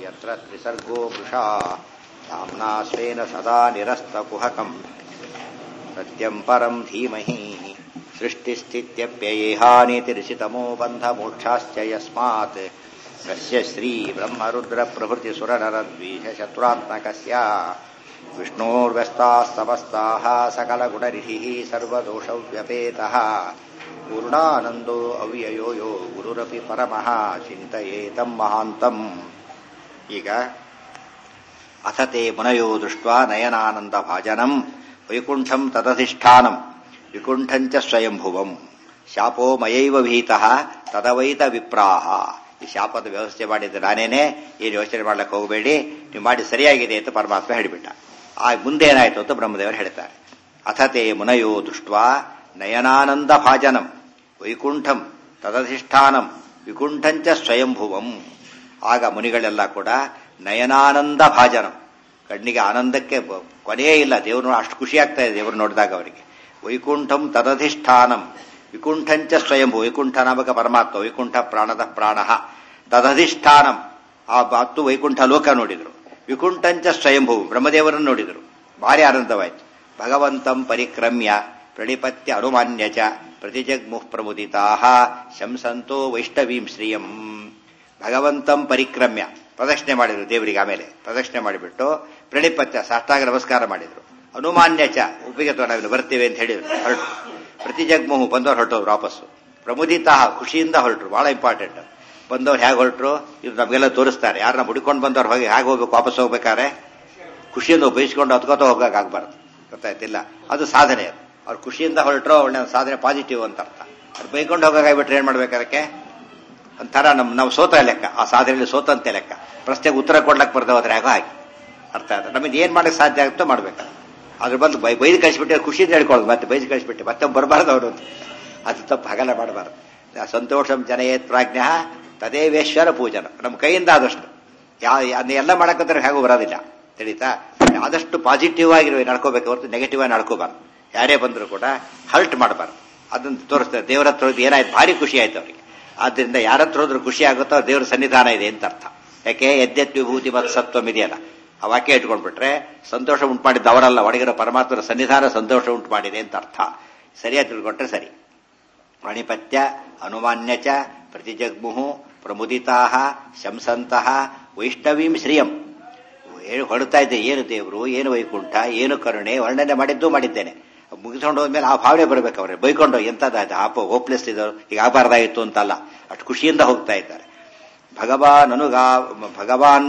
यत्र त्रिसर्गो वृषा धाम्ना स्वेन सदा निरस्तकुहकम् सत्यम् परम् धीमहि सृष्टिस्थित्यप्ययेहानीतिरिषितमो बन्धमोक्षाश्च यस्मात् कस्य श्रीब्रह्मरुद्रप्रभृतिसुरनरद्वीषशत्रुरात्मकस्य विष्णोर्व्यस्ताः समस्ताः सकलगुणरिषिः सर्वदोषव्यपेतः पूर्णानन्दो ಅವ್ಯಯೋ ಯೋ ಗುರುರಪಿ ಪರಮಃ ಚಿಂತಯೇತಂ ಮಹಾಂತಂ ಈಗ ಅಥತೆ ಮುನಯೋ ದೃಷ್ಟ ನಯನಾನಂದ ಭಾಜನಂ ವೈಕುಂಠಂ ತದಧಿಷ್ಠಾನಂ ವಿಕುಂಠಂಚ ಸ್ವಯಂಭುವಂ ಶಾಪೋ ಮಯೈವ ಭೀತಃ ತದವೈತ ವಿಪ್ರಾಹ ಈ ಶಾಪದ ವ್ಯವಸ್ಥೆ ಮಾಡಿದ್ದು ನಾನೇನೆ ಏನು ಯೋಚನೆ ಮಾಡ್ಲಿಕ್ಕೆ ಹೋಗಬೇಡಿ ನೀವು ಮಾಡಿ ಸರಿಯಾಗಿದೆ ಅಂತ ಪರಮಾತ್ಮ ಹೇಳಿಬಿಟ್ಟ ಆ ಮುಂದೆ ಏನಾಯ್ತು ಅಂತ ಬ್ರಹ್ಮದೇವರು ಹೇಳ್ತಾರೆ ಅಥತೆ ಮುನಯೋ ದೃಷ್ಟ ನಯನಾನಂದ ಭಾಜನಂ ವೈಕುಂಠಂ ತದಧಿಷ್ಠಾನಂ ವಿಕುಂಠಂಚ ಸ್ವಯಂಭುವಂ ಆಗ ಮುನಿಗಳೆಲ್ಲ ಕೂಡ ನಯನಾನಂದ ಭಾಜನಂ ಕಣ್ಣಿಗೆ ಆನಂದಕ್ಕೆ ಕೊನೆಯೇ ಇಲ್ಲ ದೇವರು ಅಷ್ಟು ಖುಷಿ ಆಗ್ತಾ ಇದೆ ದೇವರು ನೋಡಿದಾಗ ಅವರಿಗೆ ವೈಕುಂಠಂ ತದಧಿಷ್ಠಾನಂ ವಿಕುಂಠಂಚ ಸ್ವಯಂಭು ವೈಕುಂಠ ನಾಮಕ ಪರಮಾತ್ಮ ವೈಕುಂಠ ಪ್ರಾಣದ ಪ್ರಾಣ ತದಧಿಷ್ಠಾನಂ ಆ ಹತ್ತು ವೈಕುಂಠ ಲೋಕ ನೋಡಿದ್ರು ವಿಕುಂಠಂಚ ಸ್ವಯಂಭು ಬ್ರಹ್ಮದೇವರನ್ನು ನೋಡಿದರು ಭಾರಿ ಆನಂದವಾಯಿತು ಭಗವಂತಂ ಪರಿಕ್ರಮ್ಯ ಪ್ರಣಿಪತ್ಯ ಅನುಮಾನ್ಯ ಚ ಪ್ರತಿಜಗ್ಮುಃ ಪ್ರಮುದಿತಾ ಶಂಸಂತೋ ವೈಷ್ಣವೀಂ ಶ್ರಿಯಂ ಭಗವಂತಂ ಪರಿಕ್ರಮ್ಯ ಪ್ರದಕ್ಷಿಣೆ ಮಾಡಿದ್ರು ದೇವರಿಗೆ ಆಮೇಲೆ ಪ್ರದಕ್ಷಿಣೆ ಮಾಡಿಬಿಟ್ಟು ಪ್ರಣಿಪತ್ಯ ಸಾಷ್ಟಾಗ ನಮಸ್ಕಾರ ಮಾಡಿದ್ರು ಅನುಮಾನ್ಯ ಚ ಉಪ್ಪಿಗೆ ನಾವಿಲ್ಲಿ ಬರ್ತೀವಿ ಅಂತ ಹೇಳಿದ್ರು ಹೊರಟು ಪ್ರತಿಜಗ್ಮುಹು ಬಂದವ್ರು ಹೊರಟೋರು ವಾಪಸ್ಸು ಪ್ರಮುದಿತಾ ಖುಷಿಯಿಂದ ಹೊರಟರು ಬಹಳ ಇಂಪಾರ್ಟೆಂಟ್ ಬಂದವ್ರು ಹೇಗೆ ಹೊರಟರು ಇದು ನಮಗೆಲ್ಲ ತೋರಿಸ್ತಾರೆ ಯಾರನ್ನ ಹುಡುಕೊಂಡು ಬಂದವ್ರು ಹೋಗಿ ಹೇಗೆ ಹೋಗ್ಬೇಕು ವಾಪಸ್ ಹೋಗ್ಬೇಕಾದ್ರೆ ಖುಷಿಯಿಂದ ಬಯಸ್ಕೊಂಡು ಹತ್ಕೋತ ಹೋಗಕ್ಕಾಗಬಾರ್ದು ಗೊತ್ತಾಯ್ತಿಲ್ಲ ಅದು ಸಾಧನೆ ಅದು ಅವ್ರು ಖುಷಿಯಿಂದ ಹೊರಟರು ಒಳ್ಳೆ ಸಾಧನೆ ಪಾಸಿಟಿವ್ ಅಂತ ಅರ್ಥ ಅವ್ರು ಬೈಕೊಂಡು ಹೋಗಕ್ಕಾಗ್ಬಿಟ್ರೆ ಏನ್ ಮಾಡ್ಬೇಕು ಅದಕ್ಕೆ ಒಂಥರ ನಮ್ ನಾವು ಸೋತ ಲೆಕ್ಕ ಆ ಸಾಧನೆಯಲ್ಲಿ ಸೋತಂತೆ ಲೆಕ್ಕ ಪ್ರಶ್ನೆಗೆ ಉತ್ತರ ಕೊಡ್ಲಕ್ಕೆ ಬರ್ದ ಹೋದ್ರೆ ಹೇಗೋ ಹಾಗೆ ಅರ್ಥ ಆಯ್ತು ನಮಗೆ ಏನ್ ಮಾಡಕ್ ಸಾಧ್ಯ ಆಗುತ್ತೋ ಮಾಡ್ಬೇಕು ಅದ್ರ ಬಂದು ಬೈ ಬೈದು ಕಳಿಸ್ಬಿಟ್ಟೆ ಖುಷಿಯಿಂದ ಹೇಳ್ಕೊಳ್ಳೋದು ಮತ್ತೆ ಬೈದು ಕಳಿಸ್ಬಿಟ್ಟೆ ಮತ್ತೆ ಬರಬಾರ್ದು ಅವರು ಅದು ತಪ್ಪು ಹಗಲ ಮಾಡಬಾರ್ದು ಸಂತೋಷಂ ಜನಯೇತ್ ಪ್ರಾಜ್ಞ ತದೇವೇಶ್ವರ ಪೂಜನ ನಮ್ಮ ಕೈಯಿಂದ ಆದಷ್ಟು ಯಾ ಎಲ್ಲ ಮಾಡಕ್ಕಂದ್ರೆ ಹೇಗೂ ಬರೋದಿಲ್ಲ ತಿಳಿತಾ ಆದಷ್ಟು ಪಾಸಿಟಿವ್ ಆಗಿರುವ ನಡ್ಕೋಬೇಕು ಹೊರತು ನೆಗೆಟಿವ್ ಆಗಿ ನಡ್ಕೋಬಾರ್ದು ಯಾರೇ ಬಂದರೂ ಕೂಡ ಹರ್ಟ್ ಮಾಡಬಾರ್ದು ಅದನ್ನ ತೋರಿಸ್ತಾರೆ ದೇವರ ಹತ್ರ ಏನಾಯ್ತು ಭಾರಿ ಖುಷಿ ಆಯ್ತು ಅವರಿಗೆ ಆದ್ರಿಂದ ಯಾರ ಹತ್ರ ಹೋದ್ರೂ ಖುಷಿ ಆಗುತ್ತೋ ದೇವರ ಸನ್ನಿಧಾನ ಇದೆ ಅಂತ ಅರ್ಥ ಯಾಕೆ ಯದ್ಯತ್ ವಿಭೂತಿ ಮತ್ತು ಸತ್ವಂ ಇದೆಯಲ್ಲ ಆ ವಾಕ್ಯ ಇಟ್ಕೊಂಡ್ಬಿಟ್ರೆ ಸಂತೋಷ ಉಂಟು ಮಾಡಿದ್ದ ಅವರಲ್ಲ ಒಳಗಿರೋ ಪರಮಾತ್ಮರ ಸನ್ನಿಧಾನ ಸಂತೋಷ ಉಂಟು ಮಾಡಿದೆ ಅಂತ ಅರ್ಥ ಸರಿಯಾಗಿ ತಿಳ್ಕೊಂಡ್ರೆ ಸರಿ ಮಣಿಪತ್ಯ ಅನುಮಾನ್ಯ ಚ ಪ್ರತಿಜಗ್ಮುಹು ಪ್ರಮುದಿತಾ ಶಂಸಂತಹ ವೈಷ್ಣವೀಂ ಶ್ರಿಯಂ ಹೊಡ್ತಾ ಇದ್ದೆ ಏನು ದೇವರು ಏನು ವೈಕುಂಠ ಏನು ಕರುಣೆ ವರ್ಣನೆ ಮಾಡಿದ್ದು ಮಾಡಿದ್ದೇನೆ ಮುಗಿಸ್ಕೊಂಡು ಹೋದ್ಮೇಲೆ ಆ ಭಾವನೆ ಬರಬೇಕು ಅವ್ರೆ ಬೈಕೊಂಡು ಎಂತದಾಯ್ತು ಆಪ ಹೋಪ್ಲೆಸ್ ಇದ್ದವರು ಈಗ ಆಗಬಾರ್ದಾಗಿತ್ತು ಅಂತಲ್ಲ ಅಷ್ಟು ಖುಷಿಯಿಂದ ಹೋಗ್ತಾ ಇದ್ದಾರೆ ಭಗವಾನ್ ಅನುಗಾ ಭಗವಾನ್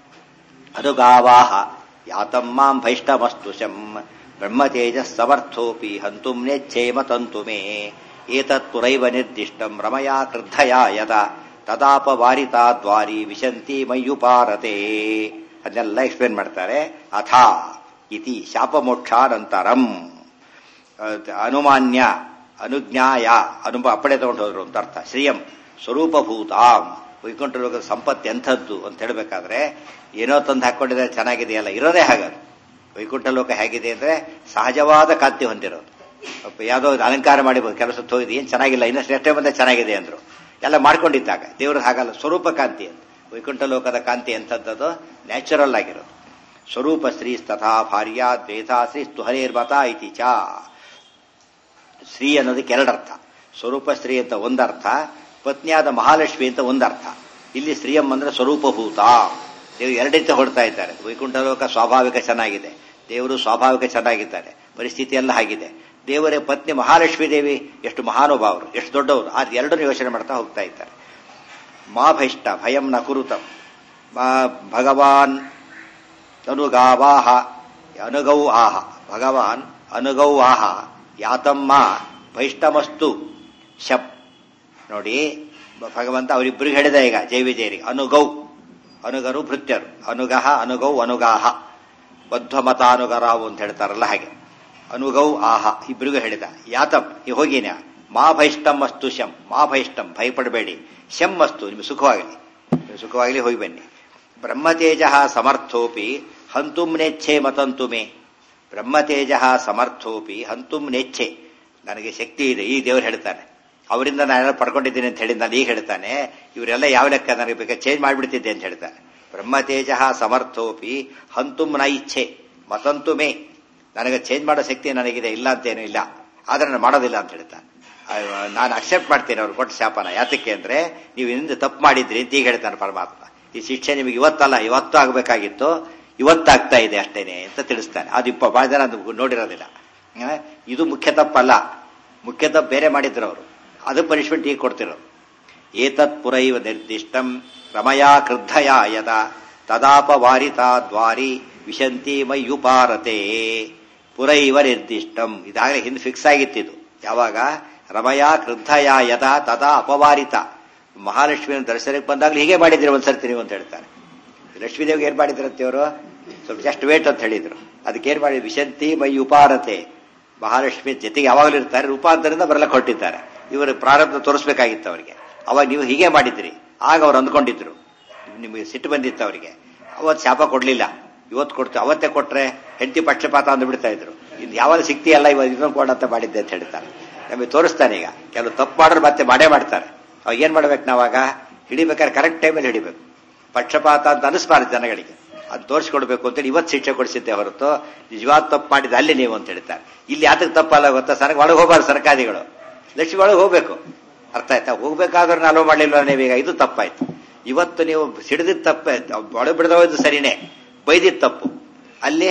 ಅನುಗಾವಾಹ ಯಾತಮ್ಮಾಂ ಭೈಷ್ಟಮಸ್ತುಷಂ ಬ್ರಹ್ಮತೇಜಸ್ ಸಮರ್ಥೋಪಿ ಹಂತುಂ ನೆಚ್ಛೇಮ ತಂತು ಮೇ ಏತತ್ತುರೈವ ನಿರ್ದಿಷ್ಟಂ ರಮಯಾ ಕ್ರುದ್ಧಯಾ ಯದ ತದಾಪವಾರಿತಾ ದ್ವಾರಿ ವಿಶಂತಿ ಮಯ್ಯುಪಾರತೆ ಅದನ್ನೆಲ್ಲ ಎಕ್ಸ್ಪ್ಲೇನ್ ಮಾಡ್ತಾರೆ ಅಥಾ ಇತಿ ಶಾಪಮೋಕ್ಷಾನಂತರಂ ಅನುಮಾನ್ಯ ಅನುಜ್ಞಾಯ ಅನುಭ ಅಪ್ಪಡೆ ತಗೊಂಡು ಹೋದ್ರು ಅಂತ ಅರ್ಥ ಶ್ರೀಯಂ ಸ್ವರೂಪಭೂತಾಂ ವೈಕುಂಠ ಲೋಕದ ಸಂಪತ್ತು ಎಂಥದ್ದು ಅಂತ ಹೇಳಬೇಕಾದ್ರೆ ಏನೋ ತಂದು ಹಾಕೊಂಡಿದ್ರೆ ಚೆನ್ನಾಗಿದೆಯಲ್ಲ ಇರೋದೇ ಹಾಗದು ವೈಕುಂಠ ಲೋಕ ಹೇಗಿದೆ ಅಂದ್ರೆ ಸಹಜವಾದ ಕಾಂತಿ ಹೊಂದಿರೋದು ಯಾವುದೋ ಅಲಂಕಾರ ಮಾಡಿ ಕೆಲಸ ಹೋಗಿದೆ ಏನ್ ಚೆನ್ನಾಗಿಲ್ಲ ಇನ್ನಷ್ಟು ಎಷ್ಟೇ ಬಂದ್ರೆ ಚೆನ್ನಾಗಿದೆ ಅಂದ್ರು ಎಲ್ಲ ಮಾಡ್ಕೊಂಡಿದ್ದಾಗ ದೇವ್ರದ್ದು ಹಾಗಲ್ಲ ಸ್ವರೂಪ ಕಾಂತಿ ಅಂತ ವೈಕುಂಠ ಲೋಕದ ಕಾಂತಿ ಎಂಥದ್ದು ನ್ಯಾಚುರಲ್ ಆಗಿರೋದು ಸ್ವರೂಪ ಶ್ರೀ ತಥಾ ಭಾರ್ಯ ದ್ವೇಷ ಶ್ರೀ ಸ್ತುಹರೇರ್ಮತ ಇತಿ ಚ ಶ್ರೀ ಅನ್ನೋದಕ್ಕೆ ಎರಡರ್ಥ ಸ್ವರೂಪ ಸ್ತ್ರೀ ಅಂತ ಒಂದರ್ಥ ಪತ್ನಿಯಾದ ಮಹಾಲಕ್ಷ್ಮಿ ಅಂತ ಒಂದರ್ಥ ಇಲ್ಲಿ ಶ್ರೀಯಂ ಅಂದ್ರೆ ಸ್ವರೂಪಭೂತ ದೇವರು ಎರಡೈತೆ ಹೊಡ್ತಾ ಇದ್ದಾರೆ ವೈಕುಂಠ ಲೋಕ ಸ್ವಾಭಾವಿಕ ಚೆನ್ನಾಗಿದೆ ದೇವರು ಸ್ವಾಭಾವಿಕ ಚೆನ್ನಾಗಿದ್ದಾರೆ ಪರಿಸ್ಥಿತಿ ಎಲ್ಲ ಆಗಿದೆ ದೇವರ ಪತ್ನಿ ಮಹಾಲಕ್ಷ್ಮೀ ದೇವಿ ಎಷ್ಟು ಮಹಾನುಭಾವರು ಎಷ್ಟು ದೊಡ್ಡವರು ಆ ಎರಡನ್ನು ಯೋಚನೆ ಮಾಡ್ತಾ ಹೋಗ್ತಾ ಇದ್ದಾರೆ ಮಾ ಭೈಷ್ಟ ಭಯಂ ನ ಕುರುತಂ ಭಗವಾನ್ ಅನುಗಾವಾಹ ಅನುಗೌ ಆಹ ಭಗವಾನ್ ಅನುಗೌ ಆಹ ಯಾತಮ್ಮ ಭೈಷ್ಟಮಸ್ತು ಶಪ್ ನೋಡಿ ಭಗವಂತ ಅವರಿಬ್ಬರಿಗೆ ಹೇಳಿದ ಈಗ ಜೈ ವಿಜಯರಿಗೆ ಅನುಗೌ ಅನುಗರು ಭೃತ್ಯರು ಅನುಗಹ ಅನುಗೌ ಅನುಗಾಹ ಬದ್ಧಮತಾನುಗರಾವು ಅಂತ ಹೇಳ್ತಾರಲ್ಲ ಹಾಗೆ ಅನುಗೌ ಆಹ ಇಬ್ಬರಿಗೂ ಹೇಳಿದ ಯಾತಂ ಈ ಹೋಗಿನ ಮಾ ಭೈಷ್ಟಂ ಅಸ್ತು ಶಂ ಮಾ ಭೈಷ್ಟಂ ಭಯಪಡಬೇಡಿ ಶಂ ಅಸ್ತು ನಿಮ್ಗೆ ಸುಖವಾಗಲಿ ಸುಖವಾಗಲಿ ಹೋಗಿ ಬನ್ನಿ ಬ್ರಹ್ಮತೇಜ ಸಮರ್ಥೋಪಿ ಹಂತುಂ ನೆಚ್ಛೆ ಮತಂತು ಮೇ ಬ್ರಹ್ಮತೇಜ ಸಮರ್ಥೋಪಿ ಹಂತುಂ ನೆಚ್ಛೆ ನನಗೆ ಶಕ್ತಿ ಇದೆ ಈ ದೇವರು ಹೇಳ್ತಾನೆ ಅವರಿಂದ ನಾನು ಪಡ್ಕೊಂಡಿದ್ದೀನಿ ಅಂತ ಹೇಳಿ ನಾನು ಈಗ ಹೇಳ್ತಾನೆ ಇವರೆಲ್ಲ ಯಾವ ಲೆಕ್ಕ ನನಗೆ ಬೇಕಾ ಚೇಂಜ್ ಮಾಡಿಬಿಡ್ತಿದ್ದೆ ಅಂತ ಹೇಳ್ತಾನೆ ಬ್ರಹ್ಮತೇಜ ಸಮರ್ಥೋಪಿ ಹಂತುಂ ನ ಇಚ್ಛೆ ಮತಂತು ಮೇ ನನಗೆ ಚೇಂಜ್ ಮಾಡೋ ಶಕ್ತಿ ನನಗಿದೆ ಇಲ್ಲ ಅಂತೇನೂ ಇಲ್ಲ ಆದ್ರೆ ನಾನು ಮಾಡೋದಿಲ್ಲ ಅಂತ ಹೇಳ್ತಾನೆ ನಾನು ಅಕ್ಸೆಪ್ಟ್ ಮಾಡ್ತೇನೆ ಅವ್ರು ಕೊಟ್ಟ ಶಾಪನ ಯಾತಕ್ಕೆ ಅಂದ್ರೆ ನೀವು ಹಿಂದೆ ತಪ್ಪು ಮಾಡಿದ್ರಿ ಅಂತ ಈಗ ಹೇಳ್ತಾನೆ ಪರಮಾತ್ಮ ಈ ಶಿಕ್ಷೆ ನಿಮಗೆ ಇವತ್ತಲ್ಲ ಇವತ್ತು ಆಗಬೇಕಾಗಿತ್ತು ಇವತ್ತಾಗ್ತಾ ಇದೆ ಅಷ್ಟೇನೆ ಅಂತ ತಿಳಿಸ್ತಾನೆ ಅದು ಇಪ್ಪ ಬಹಳ ಜನ ಅದು ನೋಡಿರೋದಿಲ್ಲ ಆ, ಇದು ಮುಖ್ಯ ತಪ್ಪಲ್ಲ ಮುಖ್ಯ ತಪ್ಪು ಬೇರೆ ಮಾಡಿದ್ರು ಅವರು ಅದು ಪನಿಷ್ಮೆಂಟ್ ಈಗ ಕೊಡ್ತಿರೋರು ಏತತ್ ಪುರೈವ ನಿರ್ದಿಷ್ಟಂ ರಮಯಾ ಕ್ರುದ್ಧಯ ಯದ ತದಾಪವಾರಿತಾ ದ್ವಾರಿ ವಿಶಂತಿ ಮಯ್ಯುಪಾರತೆ ಪುರೈವ ನಿರ್ದಿಷ್ಟಂ ಇದಾಗಲೇ ಹಿಂದೆ ಫಿಕ್ಸ್ ಆಗಿತ್ತಿದು ಯಾವಾಗ ರಮಯಾ ಕ್ರುದ್ಧಯ ಯದ ತದಾ ಅಪವಾರಿತ ಮಹಾಲಕ್ಷ್ಮಿಯನ್ನು ದರ್ಶನಕ್ಕೆ ಬಂದಾಗಲೂ ಹೀಗೆ ಮಾಡಿದ್ರಿ ಒಂದ್ಸರ್ತಿ ನೀವು ಅಂತ ಹೇಳ್ತಾರೆ ಲಕ್ಷ್ಮೀದೇವಿಗೆ ಏನ್ ಮಾಡಿದ್ರಂತೆ ಇವರು ಸ್ವಲ್ಪ ಜಸ್ಟ್ ವೇಟ್ ಅಂತ ಹೇಳಿದ್ರು ಅದಕ್ಕೆ ಏನ್ ಮಾಡಿ ವಿಶಂತಿ ಮೈ ಉಪಾರತೆ ಮಹಾಲಕ್ಷ್ಮಿ ಜೊತೆಗೆ ಯಾವಾಗಲೂ ಇರ್ತಾರೆ ರೂಪಾಂತರದಿಂದ ಬರಲಕ್ಕೆ ಹೊಟ್ಟಿದ್ದಾರೆ ಇವರು ಪ್ರಾರಂಭ ತೋರಿಸ್ಬೇಕಾಗಿತ್ತು ಅವರಿಗೆ ಅವಾಗ ನೀವು ಹೀಗೆ ಮಾಡಿದ್ರಿ ಆಗ ಅವ್ರು ಅಂದ್ಕೊಂಡಿದ್ರು ನಿಮಗೆ ಸಿಟ್ಟು ಬಂದಿತ್ತು ಅವರಿಗೆ ಅವತ್ತು ಶಾಪ ಕೊಡ್ಲಿಲ್ಲ ಇವತ್ತು ಕೊಡ್ತು ಅವತ್ತೇ ಕೊಟ್ರೆ ಹೆಂಡತಿ ಪಕ್ಷಪಾತ ಅಂದು ಬಿಡ್ತಾ ಇದ್ರು ಇನ್ನು ಯಾವಾಗ ಸಿಕ್ತಿಯಲ್ಲ ಇವಾಗ ಇದನ್ನು ಕೊಡಂತ ಮಾಡಿದ್ದೆ ಅಂತ ಹೇಳ್ತಾರೆ ನಮಗೆ ತೋರಿಸ್ತಾನೆ ಈಗ ಕೆಲವು ತಪ್ಪು ಮಾಡೋರು ಮತ್ತೆ ಮಾಡೇ ಮಾಡ್ತಾರೆ ಅವಾಗ ಏನ್ ಮಾಡ್ಬೇಕು ನಾವಾಗ ಹಿಡಿಬೇಕಾದ್ರೆ ಕರೆಕ್ಟ್ ಟೈಮಲ್ಲಿ ಹಿಡಿಬೇಕು ಪಕ್ಷಪಾತ ಅಂತ ಅನಿಸ್ಬಾರ್ದು ಜನಗಳಿಗೆ ಅದು ತೋರಿಸ್ಕೊಡ್ಬೇಕು ಅಂತೇಳಿ ಇವತ್ತು ಶಿಕ್ಷೆ ಕೊಡಿಸಿದ್ದೆ ಹೊರತು ನಿಜವಾದ ತಪ್ಪು ಮಾಡಿದ ಅಲ್ಲಿ ನೀವು ಅಂತ ಹೇಳ್ತಾರೆ ಇಲ್ಲಿ ಯಾತಕ್ಕೆ ತಪ್ಪಲ್ಲ ಗೊತ್ತಾ ಸರ್ ಒಳಗೆ ಹೋಗಬಾರ್ದು ಸರ್ಕಾರಿಗಳು ಲಕ್ಷ್ಮಿ ಒಳಗೆ ಹೋಗ್ಬೇಕು ಅರ್ಥ ಆಯ್ತಾ ಹೋಗ್ಬೇಕಾದ್ರೆ ಅಲೋ ಮಾಡಲಿಲ್ಲ ನೀವೀಗ ಇದು ತಪ್ಪಾಯ್ತು ಇವತ್ತು ನೀವು ಸಿಡಿದಿದ್ದ ತಪ್ಪೆ ಒಳಗೆ ಬಿಡದೋದು ಸರಿನೇ ಬೈದಿದ್ದ ತಪ್ಪು ಅಲ್ಲಿ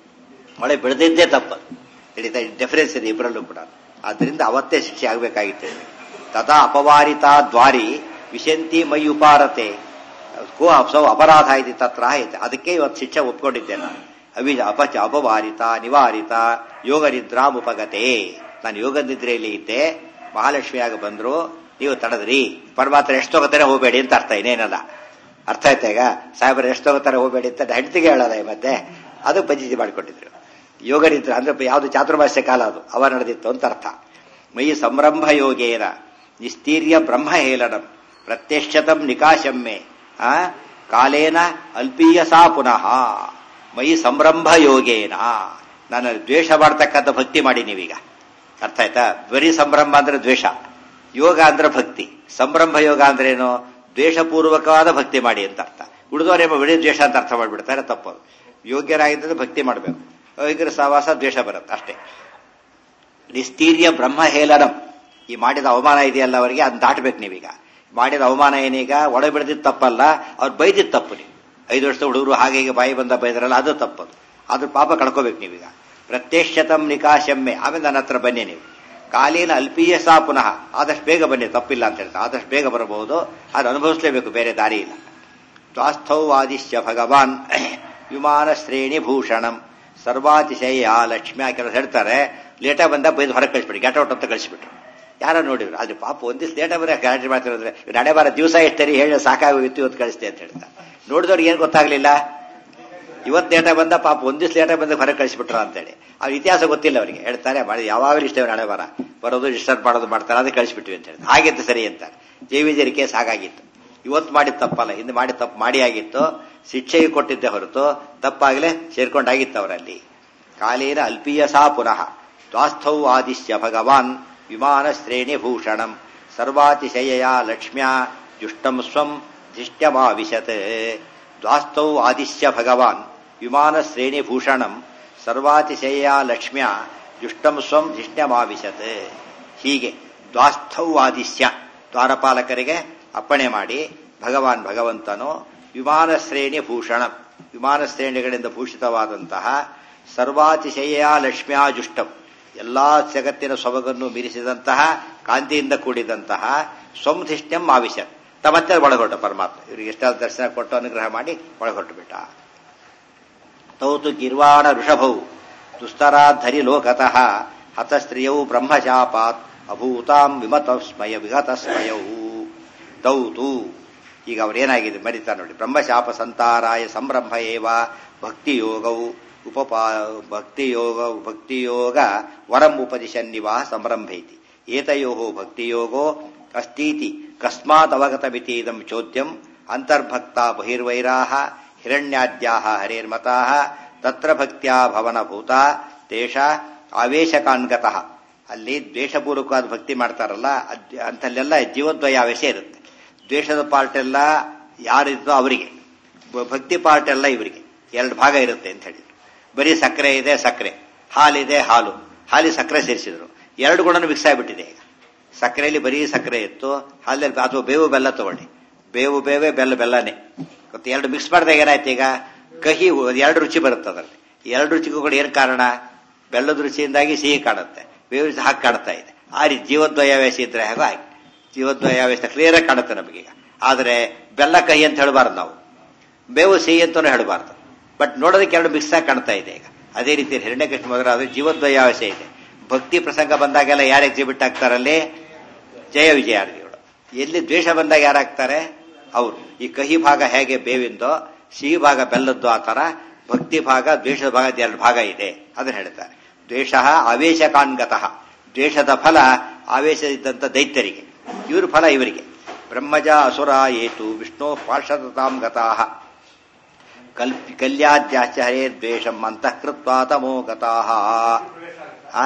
ಒಳಗೆ ಬಿಡದಿದ್ದೇ ತಪ್ಪು ಹಿಡಿತಾ ಡಿಫರೆನ್ಸ್ ಇದೆ ಇಬ್ಬರಲ್ಲೂ ಕೂಡ ಆದ್ರಿಂದ ಅವತ್ತೇ ಶಿಕ್ಷೆ ಆಗಬೇಕಾಗಿತ್ತು ತಥಾ ಅಪವಾರಿತ ದ್ವಾರಿ ವಿಶಂತಿ ಮೈ ಉಪಾರತೆ ಕೋ ಅಪ್ಸವ ಅಪರಾಧ ಇದೆ ತತ್ರ ಐತೆ ಅದಕ್ಕೆ ಇವತ್ತು ಶಿಕ್ಷೆ ಒಪ್ಕೊಂಡಿದ್ದೆ ನಾನು ಅವಿ ಅಪಚ ಅಪವಾರಿತ ನಿವಾರಿತ ಯೋಗ ನಿದ್ರಾಮುಪಗತೆ ನಾನು ಯೋಗ ನಿದ್ರೆಯಲ್ಲಿ ಇದ್ದೆ ಮಹಾಲಕ್ಷ್ಮಿಯಾಗ ಬಂದ್ರು ನೀವು ತಡದ್ರಿ ಪರಮಾತ್ಮ ಎಷ್ಟು ತಗೋತಾರೆ ಹೋಗಬೇಡಿ ಅಂತ ಅರ್ಥ ಇನ್ನೇನಲ್ಲ ಅರ್ಥ ಆಯ್ತಾ ಈಗ ಸಾಹೇಬರು ಎಷ್ಟು ತಗೋತಾರೆ ಹೋಗಬೇಡಿ ಅಂತ ಹೆಂಡತಿಗೆ ಹೇಳೋದ ಮತ್ತೆ ಅದು ಪಂಚಿತಿ ಮಾಡಿಕೊಟ್ಟಿದ್ರು ಯೋಗ ನಿದ್ರೆ ಅಂದ್ರೆ ಯಾವುದು ಚಾತುರ್ಮಾಸ್ಯ ಕಾಲ ಅದು ಅವ ನಡೆದಿತ್ತು ಅಂತ ಅರ್ಥ ಮೈ ಸಂರಂಭ ಯೋಗೇನ ನಿಸ್ತೀರ್ಯ ಬ್ರಹ್ಮ ಹೇಳನಂ ಪ್ರತ್ಯಕ್ಷತಂ ನಿಕಾಶಮ್ಮೆ ಆ ಕಾಲೇನ ಅಲ್ಪೀಯಸಾ ಪುನಃ ಮೈ ಸಂರಂಭ ಯೋಗೇನ ನಾನು ದ್ವೇಷ ಮಾಡ್ತಕ್ಕಂಥ ಭಕ್ತಿ ಮಾಡಿ ನೀವೀಗ ಅರ್ಥ ಆಯ್ತಾ ಬರೀ ಸಂಭ್ರಮ ಅಂದ್ರೆ ದ್ವೇಷ ಯೋಗ ಅಂದ್ರೆ ಭಕ್ತಿ ಸಂಭ್ರಮ ಯೋಗ ಅಂದ್ರೆ ಏನು ದ್ವೇಷಪೂರ್ವಕವಾದ ಭಕ್ತಿ ಮಾಡಿ ಅಂತ ಅರ್ಥ ಉಳಿದವರೇಮೋ ಬಿಡಿ ದ್ವೇಷ ಅಂತ ಅರ್ಥ ಮಾಡಿಬಿಡ್ತಾರೆ ತಪ್ಪದು ಯೋಗ್ಯರಾಗಿದ್ದರೆ ಭಕ್ತಿ ಮಾಡಬೇಕು ಯೋಗ್ಯರ ಸಹವಾಸ ದ್ವೇಷ ಬರುತ್ತೆ ಅಷ್ಟೇ ನಿಸ್ತೀರ್ಯ ಬ್ರಹ್ಮ ಹೇಲನಂ ಈ ಮಾಡಿದ ಅವಮಾನ ಇದೆಯಲ್ಲ ಅವರಿಗೆ ಅದನ್ನ ದಾಟಬೇಕು ನೀವೀಗ ಮಾಡಿದ ಅವಮಾನ ಏನೀಗ ಒಳ ಬಿಡದಿದ್ದು ತಪ್ಪಲ್ಲ ಅವ್ರು ಬೈದಿದ್ದು ತಪ್ಪು ನೀವು ಐದು ವರ್ಷದ ಹುಡುಗರು ಹಾಗೆ ಹೀಗೆ ಬಾಯಿ ಬಂದ ಬೈದ್ರಲ್ಲ ಅದು ತಪ್ಪದು ಅದ್ರ ಪಾಪ ಕಳ್ಕೋಬೇಕು ನೀವೀಗ ಪ್ರತ್ಯಕ್ಷತಂ ನಿಕಾಶಮ್ಮೆ ಆಮೇಲೆ ನನ್ನ ಹತ್ರ ಬನ್ನಿ ನೀವು ಕಾಲಿನ ಅಲ್ಪೀಯ ಸಾ ಪುನಃ ಆದಷ್ಟು ಬೇಗ ಬನ್ನಿ ತಪ್ಪಿಲ್ಲ ಅಂತ ಹೇಳ್ತಾರೆ ಆದಷ್ಟು ಬೇಗ ಬರಬಹುದು ಅದು ಅನುಭವಿಸಲೇಬೇಕು ಬೇರೆ ದಾರಿ ಇಲ್ಲ ದ್ವಾಸ್ಥೌವಾದಿಶ್ಯ ಭಗವಾನ್ ವಿಮಾನ ಶ್ರೇಣಿ ಭೂಷಣಂ ಸರ್ವಾತಿಶಯ ಲಕ್ಷ್ಮಿ ಕೆಲವರು ಹೇಳ್ತಾರೆ ಲೇಟಾಗಿ ಬಂದ ಬೈದು ಹೊರಗೆ ಕಳಿಸ್ಬಿಡಿ ಗೆಟ್ ಔಟ್ ಅಂತ ಕಳಿಸ್ಬಿಟ್ರು ಯಾರೋ ನೋಡಿದ್ರು ಅದು ಪಾಪ ಒಂದಿವ್ಸ ಲೇಟಾಗಿ ಬರ ಗಾಡಿ ಮಾಡ್ತಿರೋದ್ರೆ ನಡೆ ಬಾರ ದಿವಸ ಎಷ್ಟರಿ ಹೇಳಿ ಸಾಕಾಗೋಗಿತ್ತು ಇವತ್ತು ಕಳಿಸ್ತೆ ಅಂತ ಹೇಳ್ತಾರೆ ನೋಡಿದವ್ರಿಗೆ ಏನು ಗೊತ್ತಾಗ್ಲಿಲ್ಲ ಇವತ್ತು ಲೇಟಾಗಿ ಬಂದ ಪಾಪ ಒಂದಿವ್ಸ ಲೇಟಾಗಿ ಬಂದ ಹೊರಗೆ ಕಳಿಸ್ಬಿಟ್ರು ಅಂತೇಳಿ ಅವ್ರ ಇತಿಹಾಸ ಗೊತ್ತಿಲ್ಲ ಅವರಿಗೆ ಹೇಳ್ತಾರೆ ಮಾಡಿ ಯಾವಾಗಲೂ ಇಷ್ಟೇ ನಾಳೆ ಬರ ಬರೋದು ಡಿಸ್ಟರ್ಬ್ ಮಾಡೋದು ಮಾಡ್ತಾರೆ ಅದಕ್ಕೆ ಕಳಿಸ್ಬಿಟ್ವಿ ಅಂತ ಹೇಳಿ ಹಾಗಿತ್ತು ಸರಿ ಅಂತಾರೆ ಜೆ ವಿ ಜರಿ ಕೇಸ್ ಹಾಗಾಗಿತ್ತು ಇವತ್ತು ಮಾಡಿದ ತಪ್ಪಲ್ಲ ಹಿಂದೆ ಮಾಡಿ ತಪ್ಪು ಮಾಡಿ ಆಗಿತ್ತು ಶಿಕ್ಷೆಗೆ ಕೊಟ್ಟಿದ್ದೆ ಹೊರತು ತಪ್ಪಾಗಲೇ ಸೇರ್ಕೊಂಡಾಗಿತ್ತು ಅವರಲ್ಲಿ ಕಾಲೇನ ಅಲ್ಪೀಯಸಾ ಪುನಃ ದ್ವಾಸ್ಥೌ ಆದಿಶ್ಯ ಭಗವಾನ್ ವಿಮಾನ ಶ್ರೇಣಿ ಭೂಷಣಂ ಸರ್ವಾತಿಶಯ ಲಕ್ಷ್ಮ್ಯಾ ಜುಷ್ಟಂ ಸ್ವಂ ಧಿಷ್ಟ್ಯಮಾವಿಶತ್ ದ್ವಾಸ್ಥೌ ಆದಿಶ್ಯ ಭಗವಾನ್ ವಿಮಾನ ಶ್ರೇಣಿ ಭೂಷಣಂ ಸರ್ವಾತಿಶಯ ಲಕ್ಷ್ಮ್ಯಾ ಜುಷ್ಟಂ ಸ್ವಂ ಧಿಷ್ಟ್ಯಮಾವಿಶತ್ ಹೀಗೆ ದ್ವಾಸ್ಥೌ ಆದಿಶ್ಯ ದ್ವಾರಪಾಲಕರಿಗೆ ಅಪ್ಪಣೆ ಮಾಡಿ ಭಗವಾನ್ ಭಗವಂತನು ವಿಮಾನ ಶ್ರೇಣಿ ಭೂಷಣ ವಿಮಾನ ಶ್ರೇಣಿಗಳಿಂದ ಭೂಷಿತವಾದಂತಹ ಸರ್ವಾತಿಶಯ ಲಕ್ಷ್ಮ್ಯಾ ಜುಷ್ಟಂ ಎಲ್ಲಾ ಜಗತ್ತಿನ ಸೊಬಗನ್ನು ಮೀರಿಸಿದಂತಹ ಕಾಂತಿಯಿಂದ ಕೂಡಿದಂತಹ ಸಂಧಿಷ್ಟ್ಯಂ ಆವಿಶ ತಮ್ಮತ್ತೆ ಒಳಗೊಟ್ಟ ಪರಮಾತ್ಮ ಇವರಿಗೆ ಎಷ್ಟಾದ ದರ್ಶನ ಕೊಟ್ಟು ಅನುಗ್ರಹ ಮಾಡಿ ಒಳಗೊಟ್ಟು ಬಿಟ್ಟ ತೌತು ಗಿರ್ವಾಣ ಋಷಭೌ ದುಸ್ತರಾಧರಿ ಲೋಕತಃ ಹತಸ್ತ್ರಿಯೌ ಬ್ರಹ್ಮಶಾಪಾತ್ ಅಭೂತಾಂ ವಿಮತ ಸ್ಮಯ ವಿಗತ ಸ್ಮಯೌ ತೌತು ಈಗ ಅವರೇನಾಗಿದೆ ಮರಿತಾ ನೋಡಿ ಬ್ರಹ್ಮಶಾಪ ಸಂತಾರಾಯ ಸಂರಂಭ ಏವ ಭಕ್ತಿಯೋಗವು ಉಪಪಾ ಭಕ್ತಿಯೋಗ ಭಕ್ತಿಯೋಗ ವರಂ ಉಪದಿಶನ್ನಿವಾ ಸಂರಂಭೈತಿ ಏತಯೋ ಭಕ್ತಿಯೋಗೋ ಅಸ್ತೀತಿ ಕಸ್ಮಾತ್ ಅವಗತಮಿತಿ ಇದಂ ಚೋದ್ಯಂ ಅಂತರ್ಭಕ್ತ ಬಹಿರ್ವೈರಾ ಹಿರಣ್ಯಾದ್ಯಾ ಹರೇರ್ಮತಾ ತತ್ರ ಭಕ್ತ್ಯಾ ಭವನಭೂತ ದೇಶ ಆವೇಶಕಾನ್ಗತಃ ಅಲ್ಲಿ ದ್ವೇಷಪೂರ್ವಕವಾದ ಭಕ್ತಿ ಮಾಡ್ತಾರಲ್ಲ ಅಂತಲ್ಲೆಲ್ಲ ಜೀವದ್ವಯ ಆವೇಶ ಇರುತ್ತೆ ದ್ವೇಷದ ಪಾರ್ಟ್ ಎಲ್ಲ ಯಾರಿದ್ದೋ ಅವರಿಗೆ ಬ- ಭಕ್ತಿ ಪಾರ್ಟ್ ಎಲ್ಲ ಇವರಿಗೆ ಎರಡು ಭಾಗ ಇರುತ್ತೆ ಅಂತ ಹೇಳಿದ್ರು ಬರೀ ಸಕ್ಕರೆ ಇದೆ ಸಕ್ಕರೆ ಹಾಲಿದೆ ಹಾಲು ಹಾಲಿ ಸಕ್ಕರೆ ಸೇರಿಸಿದ್ರು ಎರಡು ಗುಣನೂ ಮಿಕ್ಸ್ ಆಗಿಬಿಟ್ಟಿದೆ ಈಗ ಸಕ್ಕರೆಯಲ್ಲಿ ಬರೀ ಸಕ್ಕರೆ ಇತ್ತು ಹಾಲಲ್ಲಿ ಅಥವಾ ಬೇವು ಬೆಲ್ಲ ತಗೊಳ್ಳಿ ಬೇವು ಬೇವೆ ಬೆಲ್ಲ ಬೆಲ್ಲನೇ ಗೊತ್ತಾ ಎರಡು ಮಿಕ್ಸ್ ಮಾಡಿದಾಗ ಏನಾಯ್ತು ಈಗ ಕಹಿ ಎರಡು ರುಚಿ ಬರುತ್ತೆ ಅದರಲ್ಲಿ ಎರಡು ರುಚಿಗೂ ಕೂಡ ಏನು ಕಾರಣ ಬೆಲ್ಲದ ರುಚಿಯಿಂದಾಗಿ ಸಿಹಿ ಕಾಣುತ್ತೆ ಬೇವು ರುಚಿ ಹಾಕಿ ಕಾಣ್ತಾ ಇದೆ ಆ ರೀತಿ ಜೀವದ್ವಯಾವೇಶ ಇದ್ರೆ ಹೇಗೋ ಹಾಗೆ ಜೀವದ್ವಯಾವೇಶ ಕ್ಲಿಯರ್ ಆಗಿ ಕಾಣುತ್ತೆ ನಮಗೀಗ ಆದರೆ ಬೆಲ್ಲ ಕಹಿ ಅಂತ ಹೇಳಬಾರ್ದು ನಾವು ಬೇವು ಸಿಹಿ ಅಂತಾನು ಹೇಳಬಾರ್ದು ಬಟ್ ನೋಡೋದಕ್ಕೆ ಎರಡು ಮಿಕ್ಸ್ ಆಗಿ ಕಾಣ್ತಾ ಇದೆ ಈಗ ಅದೇ ರೀತಿ ಹಿರಣ್ಯಕೃಷ್ಣ ಮೊದಲಾದ್ರೆ ಜೀವದ್ವಯಾವೇಶ ಇದೆ ಭಕ್ತಿ ಪ್ರಸಂಗ ಬಂದಾಗೆಲ್ಲ ಯಾರು ಎಕ್ಸಿಬಿಟ್ ಆಗ್ತಾರಲ್ಲಿ ಜಯ ವಿಜಯಾರ್ಜಿಗಳು ಎಲ್ಲಿ ದ್ವೇಷ ಬಂದಾಗ ಯಾರಾಗ್ತಾರೆ ಅವರು ಈ ಕಹಿ ಭಾಗ ಹೇಗೆ ಬೇವಿಂದೋ ಸಿಹಿ ಭಾಗ ಬೆಲ್ಲದ್ದು ಆ ತರ ಭಕ್ತಿ ಭಾಗ ದ್ವೇಷದ ಭಾಗ ಎರಡು ಭಾಗ ಇದೆ ಅದನ್ನ ಹೇಳ್ತಾರೆ ದ್ವೇಷ ಆವೇಶ ಕಾನ್ಗತಃ ದ್ವೇಷದ ಫಲ ಆವೇಶ ಇದ್ದಂತ ದೈತ್ಯರಿಗೆ ಇವ್ರ ಫಲ ಇವರಿಗೆ ಬ್ರಹ್ಮಜ ಅಸುರ ಏತು ವಿಷ್ಣು ಪಾರ್ಷದತಾಂ ಗತಾಹ ಕಲ್ಪಿ ಕಲ್ಯಾದ್ಯಾಶ್ಚ ಹರೇ ದ್ವೇಷಂ ಅಂತಃಕೃತ್ವಾ ತಮೋ ಗತಾಹ ಆ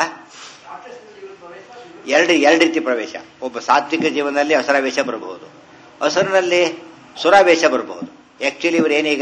ಎರಡು ಎರಡು ರೀತಿ ಪ್ರವೇಶ ಒಬ್ಬ ಸಾತ್ವಿಕ ಜೀವನದಲ್ಲಿ ಹಸರಾವೇಶ ಬರಬಹುದು ಹಸರಿನಲ್ಲಿ ಸುರಾವೇಶ ಬರಬಹುದು ಆಕ್ಚುಲಿ ಇವರು ಏನೀಗ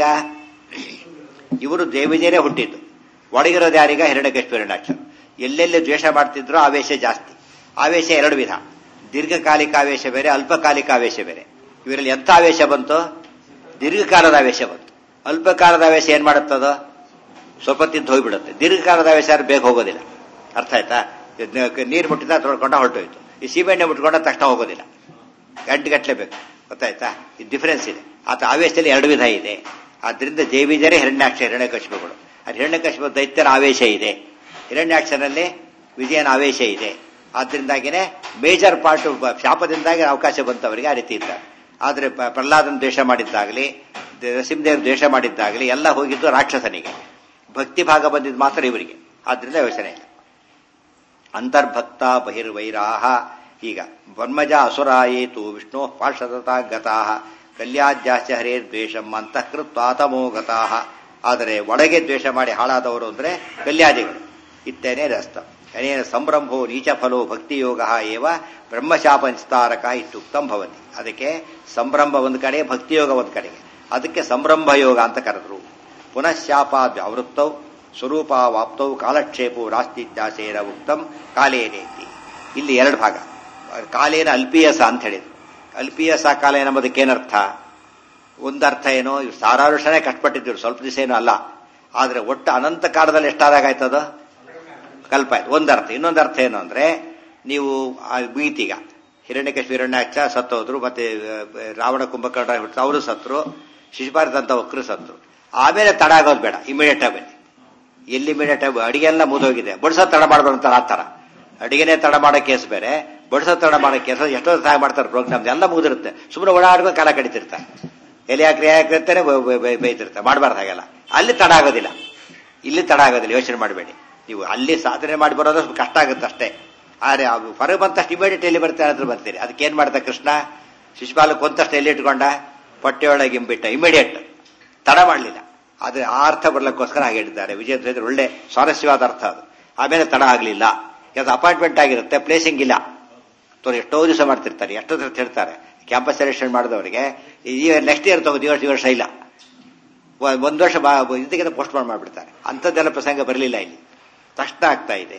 ಇವರು ದೇವಿಜೇನೆ ಹುಟ್ಟಿದ್ದು ಒಳಗಿರೋದು ಯಾರೀಗ ಹಿರಣ್ಯಕಶ್ಯಪ ಹಿರಣ್ಯಾಕ್ಷರು ಎಲ್ಲೆಲ್ಲಿ ದ್ವೇಷ ಮಾಡ್ತಿದ್ರೋ ಆವೇಶ ಜಾಸ್ತಿ ಆವೇಶ ಎರಡು ವಿಧ ದೀರ್ಘಕಾಲಿಕ ಆವೇಶ ಬೇರೆ ಅಲ್ಪಕಾಲಿಕ ಆವೇಶ ಬೇರೆ ಇವರಲ್ಲಿ ಎಂಥ ಆವೇಶ ಬಂತು ದೀರ್ಘಕಾಲದ ಆವೇಶ ಬಂತು ಅಲ್ಪಕಾಲದ ಆವೇಶ ಏನ್ ಮಾಡುತ್ತದೋ ಸ್ವಲ್ಪ ತಿದ್ದು ಹೋಗ್ಬಿಡುತ್ತೆ ದೀರ್ಘಕಾಲದ ಆವೇಶ ಯಾರು ಬೇಗ ಹೋಗೋದಿಲ್ಲ ಅರ್ಥ ಆಯ್ತಾ ನೀರು ಮುಟ್ಟಿದ ತೊಳ್ಕೊಂಡ ಹೊರಟೋಯ್ತು ಈ ಸೀಮೆಣ್ಣೆ ಮುಟ್ಕೊಂಡ ತಕ್ಷಣ ಹೋಗೋದಿಲ್ಲ ಗಂಟೆ ಗಟ್ಟಲೆ ಬೇಕು ಗೊತ್ತಾಯ್ತಾ ಈ ಡಿಫರೆನ್ಸ್ ಇದೆ ಆತ ಆವೇಶದಲ್ಲಿ ಎರಡು ವಿಧ ಇದೆ ಆದ್ರಿಂದ ಜೈವಿಜರೇ ಹಿರಣ್ಯಾಕ್ಷ ಹಿರಣ್ಯಕಶಿಪಗಳು ಅದು ಹಿರಣ್ಯಕಶಿಪ ದೈತ್ಯರ ಆವೇಶ ಇದೆ ಹಿರಣ್ಯಾಕ್ಷನಲ್ಲಿ ವಿಜಯನ ಆವೇಶ ಇದೆ ಆದ್ರಿಂದಾಗಿನೇ ಮೇಜರ್ ಪಾರ್ಟ್ ಶಾಪದಿಂದಾಗಿ ಅವಕಾಶ ಬಂತು ಅವರಿಗೆ ಆ ರೀತಿ ಇದ್ದಾರೆ ಆದ್ರೆ ಪ- ಪ್ರಹ್ಲಾದನ ದ್ವೇಷ ಮಾಡಿದ್ದಾಗಲಿ ನರಸಿಂಹದೇವ್ ದ್ವೇಷ ಮಾಡಿದ್ದಾಗಲಿ ಎಲ್ಲ ಹೋಗಿದ್ದು ರಾಕ್ಷಸನಿಗೆ ಭಕ್ತಿ ಭಾಗ ಬಂದಿದ್ದು ಮಾತ್ರ ಇವರಿಗೆ ಆದ್ರಿಂದ ಯೋಚನೆ ಇಲ್ಲ ಅಂತರ್ಭಕ್ತ ಬಹಿರ್ವೈರಾಹ ಈಗ ಬ್ರಹ್ಮಜ ಅಸುರಾಯೇತು ವಿಷ್ಣು ಪಾರ್ಷದತಾ ಗತಾಹ ಕಲ್ಯಾದ್ಯಾಶ್ಚ ಹರೇ ದ್ವೇಷಂ ಅಂತಃಕೃತ್ವಾ ತಮೋ ಗತಾಹ ಆದರೆ ಒಳಗೆ ದ್ವೇಷ ಮಾಡಿ ಹಾಳಾದವರು ಅಂದ್ರೆ ಕಲ್ಯಾದಿಗಳು ಇತ್ತೇನೆ ರಸ್ತ ಅನೇನ ಸಂಭ್ರಂಭೋ ನೀಚ ಫಲೋ ಭಕ್ತಿಯೋಗ ಏವ ಬ್ರಹ್ಮಶಾಪ ನಿಸ್ತಾರಕ ಇತ್ಯುಕ್ತಂ ಭವತಿ ಅದಕ್ಕೆ ಸಂಭ್ರಂಭ ಒಂದು ಕಡೆ ಭಕ್ತಿಯೋಗ ಒಂದು ಕಡೆಗೆ ಅದಕ್ಕೆ ಸಂಭ್ರಂಭ ಯೋಗ ಅಂತ ಕರೆದ್ರು ಪುನಃಶಾಪಾದ್ಯಾವೃತ್ತೌ ಸ್ವರೂಪಾವಾಪ್ತೌ ಕಾಲಕ್ಷೇಪೋ ರಾಸ್ತಿತ್ಯಾಸೇನ ಉಕ್ತಂ ಕಾಲೇನೇತಿ ಇಲ್ಲಿ ಎರಡು ಭಾಗ ಕಾಲೇನ ಅಲ್ಪೀಯಸ ಅಂತ ಹೇಳಿದ್ರು ಅಲ್ಪೀಯಸ ಕಾಲ ಎಂಬುದಕ್ಕೆ ಏನರ್ಥ ಒಂದರ್ಥ ಏನೋ ಇವ್ರು ಸಾವಿರಾರು ವರ್ಷನೇ ಕಷ್ಟಪಟ್ಟಿದ್ರು ಸ್ವಲ್ಪ ದಿವಸ ಏನೂ ಅಲ್ಲ ಆದ್ರೆ ಒಟ್ಟು ಅನಂತ ಕಾಲದಲ್ಲಿ ಎಷ್ಟಾದಾಗ ಆಯ್ತದ ಕಲ್ಪ ಆಯ್ತು ಒಂದರ್ಥ ಇನ್ನೊಂದು ಅರ್ಥ ಏನು ಅಂದ್ರೆ ನೀವು ಆ ಮುಗೀತೀಗ ಹಿರಣ್ಯಕೇಶ ಹಿರಣ್ಯಾಕ್ಷ ಸತ್ತೋದ್ರು ಮತ್ತೆ ಆ, ರಾವಣ ಕುಂಭಕರ್ಣ ಹುಟ್ಟು ಅವರು ಸತ್ರು ಶಿಶುಪಾರಿದಂತ ಒಕ್ಕರು ಸತ್ರು ಆಮೇಲೆ ತಡ ಆಗೋದು ಬೇಡ ಇಮಿಡಿಯೇಟ್ ಆಗಿ ಬನ್ನಿ ಎಲ್ಲಿ ಇಮಿಡಿಯೇಟ್ ಆಗಿ ಅಡಿಗೆ ಎಲ್ಲ ಮುಗಿದೋಗಿದೆ ಬಡಿಸೋ ತಡ ಮಾಡ್ಬಾರ್ದು ಅಂತಾರೆ ಆ ತರ ಅಡಿಗೆನೇ ತಡ ಮಾಡೋ ಕೇಸ್ ಬೇರೆ ಬಡಿಸೋ ತಡ ಮಾಡೋ ಕೇಸ್ ಎಷ್ಟೋ ಸಹಾಯ ಮಾಡ್ತಾರೆ ಪ್ರೋಗ್ರಾಮ್ ಎಲ್ಲ ಮುಗಿದಿರುತ್ತೆ ಸುಮ್ಮನೆ ಓಡಾಡ್ಕೊಂಡು ಕಾಲ ಕಡಿತಿರ್ತಾರೆ ಎಲೆ ಹಾಕ್ರಿ ಹಾಕಿರ್ತಾರೆ ಬೈತಿರ್ತಾರೆ ಮಾಡಬಾರ್ದು ಹಾಗೆಲ್ಲ ಅಲ್ಲಿ ತಡ ಆಗೋದಿಲ್ಲ ಇಲ್ಲಿ ತಡ ಆಗೋದಿಲ್ಲ ಯೋಚನೆ ಮಾಡಬೇಡಿ ನೀವು ಅಲ್ಲಿ ಸಾಧನೆ ಮಾಡಿ ಬರೋದು ಸ್ವಲ್ಪ ಕಷ್ಟ ಆಗುತ್ತೆ ಅಷ್ಟೇ ಆದ್ರೆ ಅದು ಹೊರಗೆ ಬಂತಷ್ಟು ಇಮಿಡಿಯೇಟ್ ಎಲ್ಲಿ ಬರ್ತಾರೆ ಅದ್ರ ಬರ್ತೀರಿ ಅದಕ್ಕೆ ಏನ್ ಮಾಡ್ದ ಕೃಷ್ಣ ಶಿಶುಪಾಲ ಕೊಂತಷ್ಟು ಎಲ್ಲಿ ಇಟ್ಕೊಂಡ ಹೊಟ್ಟೆಯೊಳಗೆ ಇಂಬಿಟ್ಟ ಇಮಿಡಿಯೇಟ್ ತಡ ಮಾಡಲಿಲ್ಲ ಆದ್ರೆ ಆ ಅರ್ಥ ಬರ್ಲಿಕ್ಕೋಸ್ಕರ ಹಾಗೆ ಹೇಳಿದ್ದಾರೆ ವಿಜಯ ಧ್ವಜ ಒಳ್ಳೆ ಸ್ವಾರಸ್ಯವಾದ ಅರ್ಥ ಅದು ಆಮೇಲೆ ತಡ ಆಗಲಿಲ್ಲ ಯಾವ್ದು ಅಪಾಯಿಂಟ್ಮೆಂಟ್ ಆಗಿರುತ್ತೆ ಪ್ಲೇಸಿಂಗ್ ಇಲ್ಲ ತೋರಿ ಎಷ್ಟೋ ದಿವಸ ಮಾಡ್ತಿರ್ತಾರೆ ಎಷ್ಟೋ ದಿವಸ ಹೇಳ್ತಾರೆ ಕ್ಯಾಂಪಸ್ ಸೆಲೆಕ್ಷನ್ ಮಾಡಿದವರಿಗೆ ಈ ನೆಕ್ಸ್ಟ್ ಇಯರ್ ತಗೋ ಈ ವರ್ಷ ಇಲ್ಲ ಒ- ಒಂದ್ ವರ್ಷ ಬಾ ಇದಕ್ಕಿಂತ ಪೋಸ್ಟ್ ಮಾಡ್ ಮಾಡ್ಬಿಡ್ತಾರೆ ಅಂಥದ್ದೆಲ್ಲ ಪ್ರಸಂಗ ಬರಲಿಲ್ಲ ಇಲ್ಲಿ ತಕ್ಷಣ ಆಗ್ತಾ ಇದೆ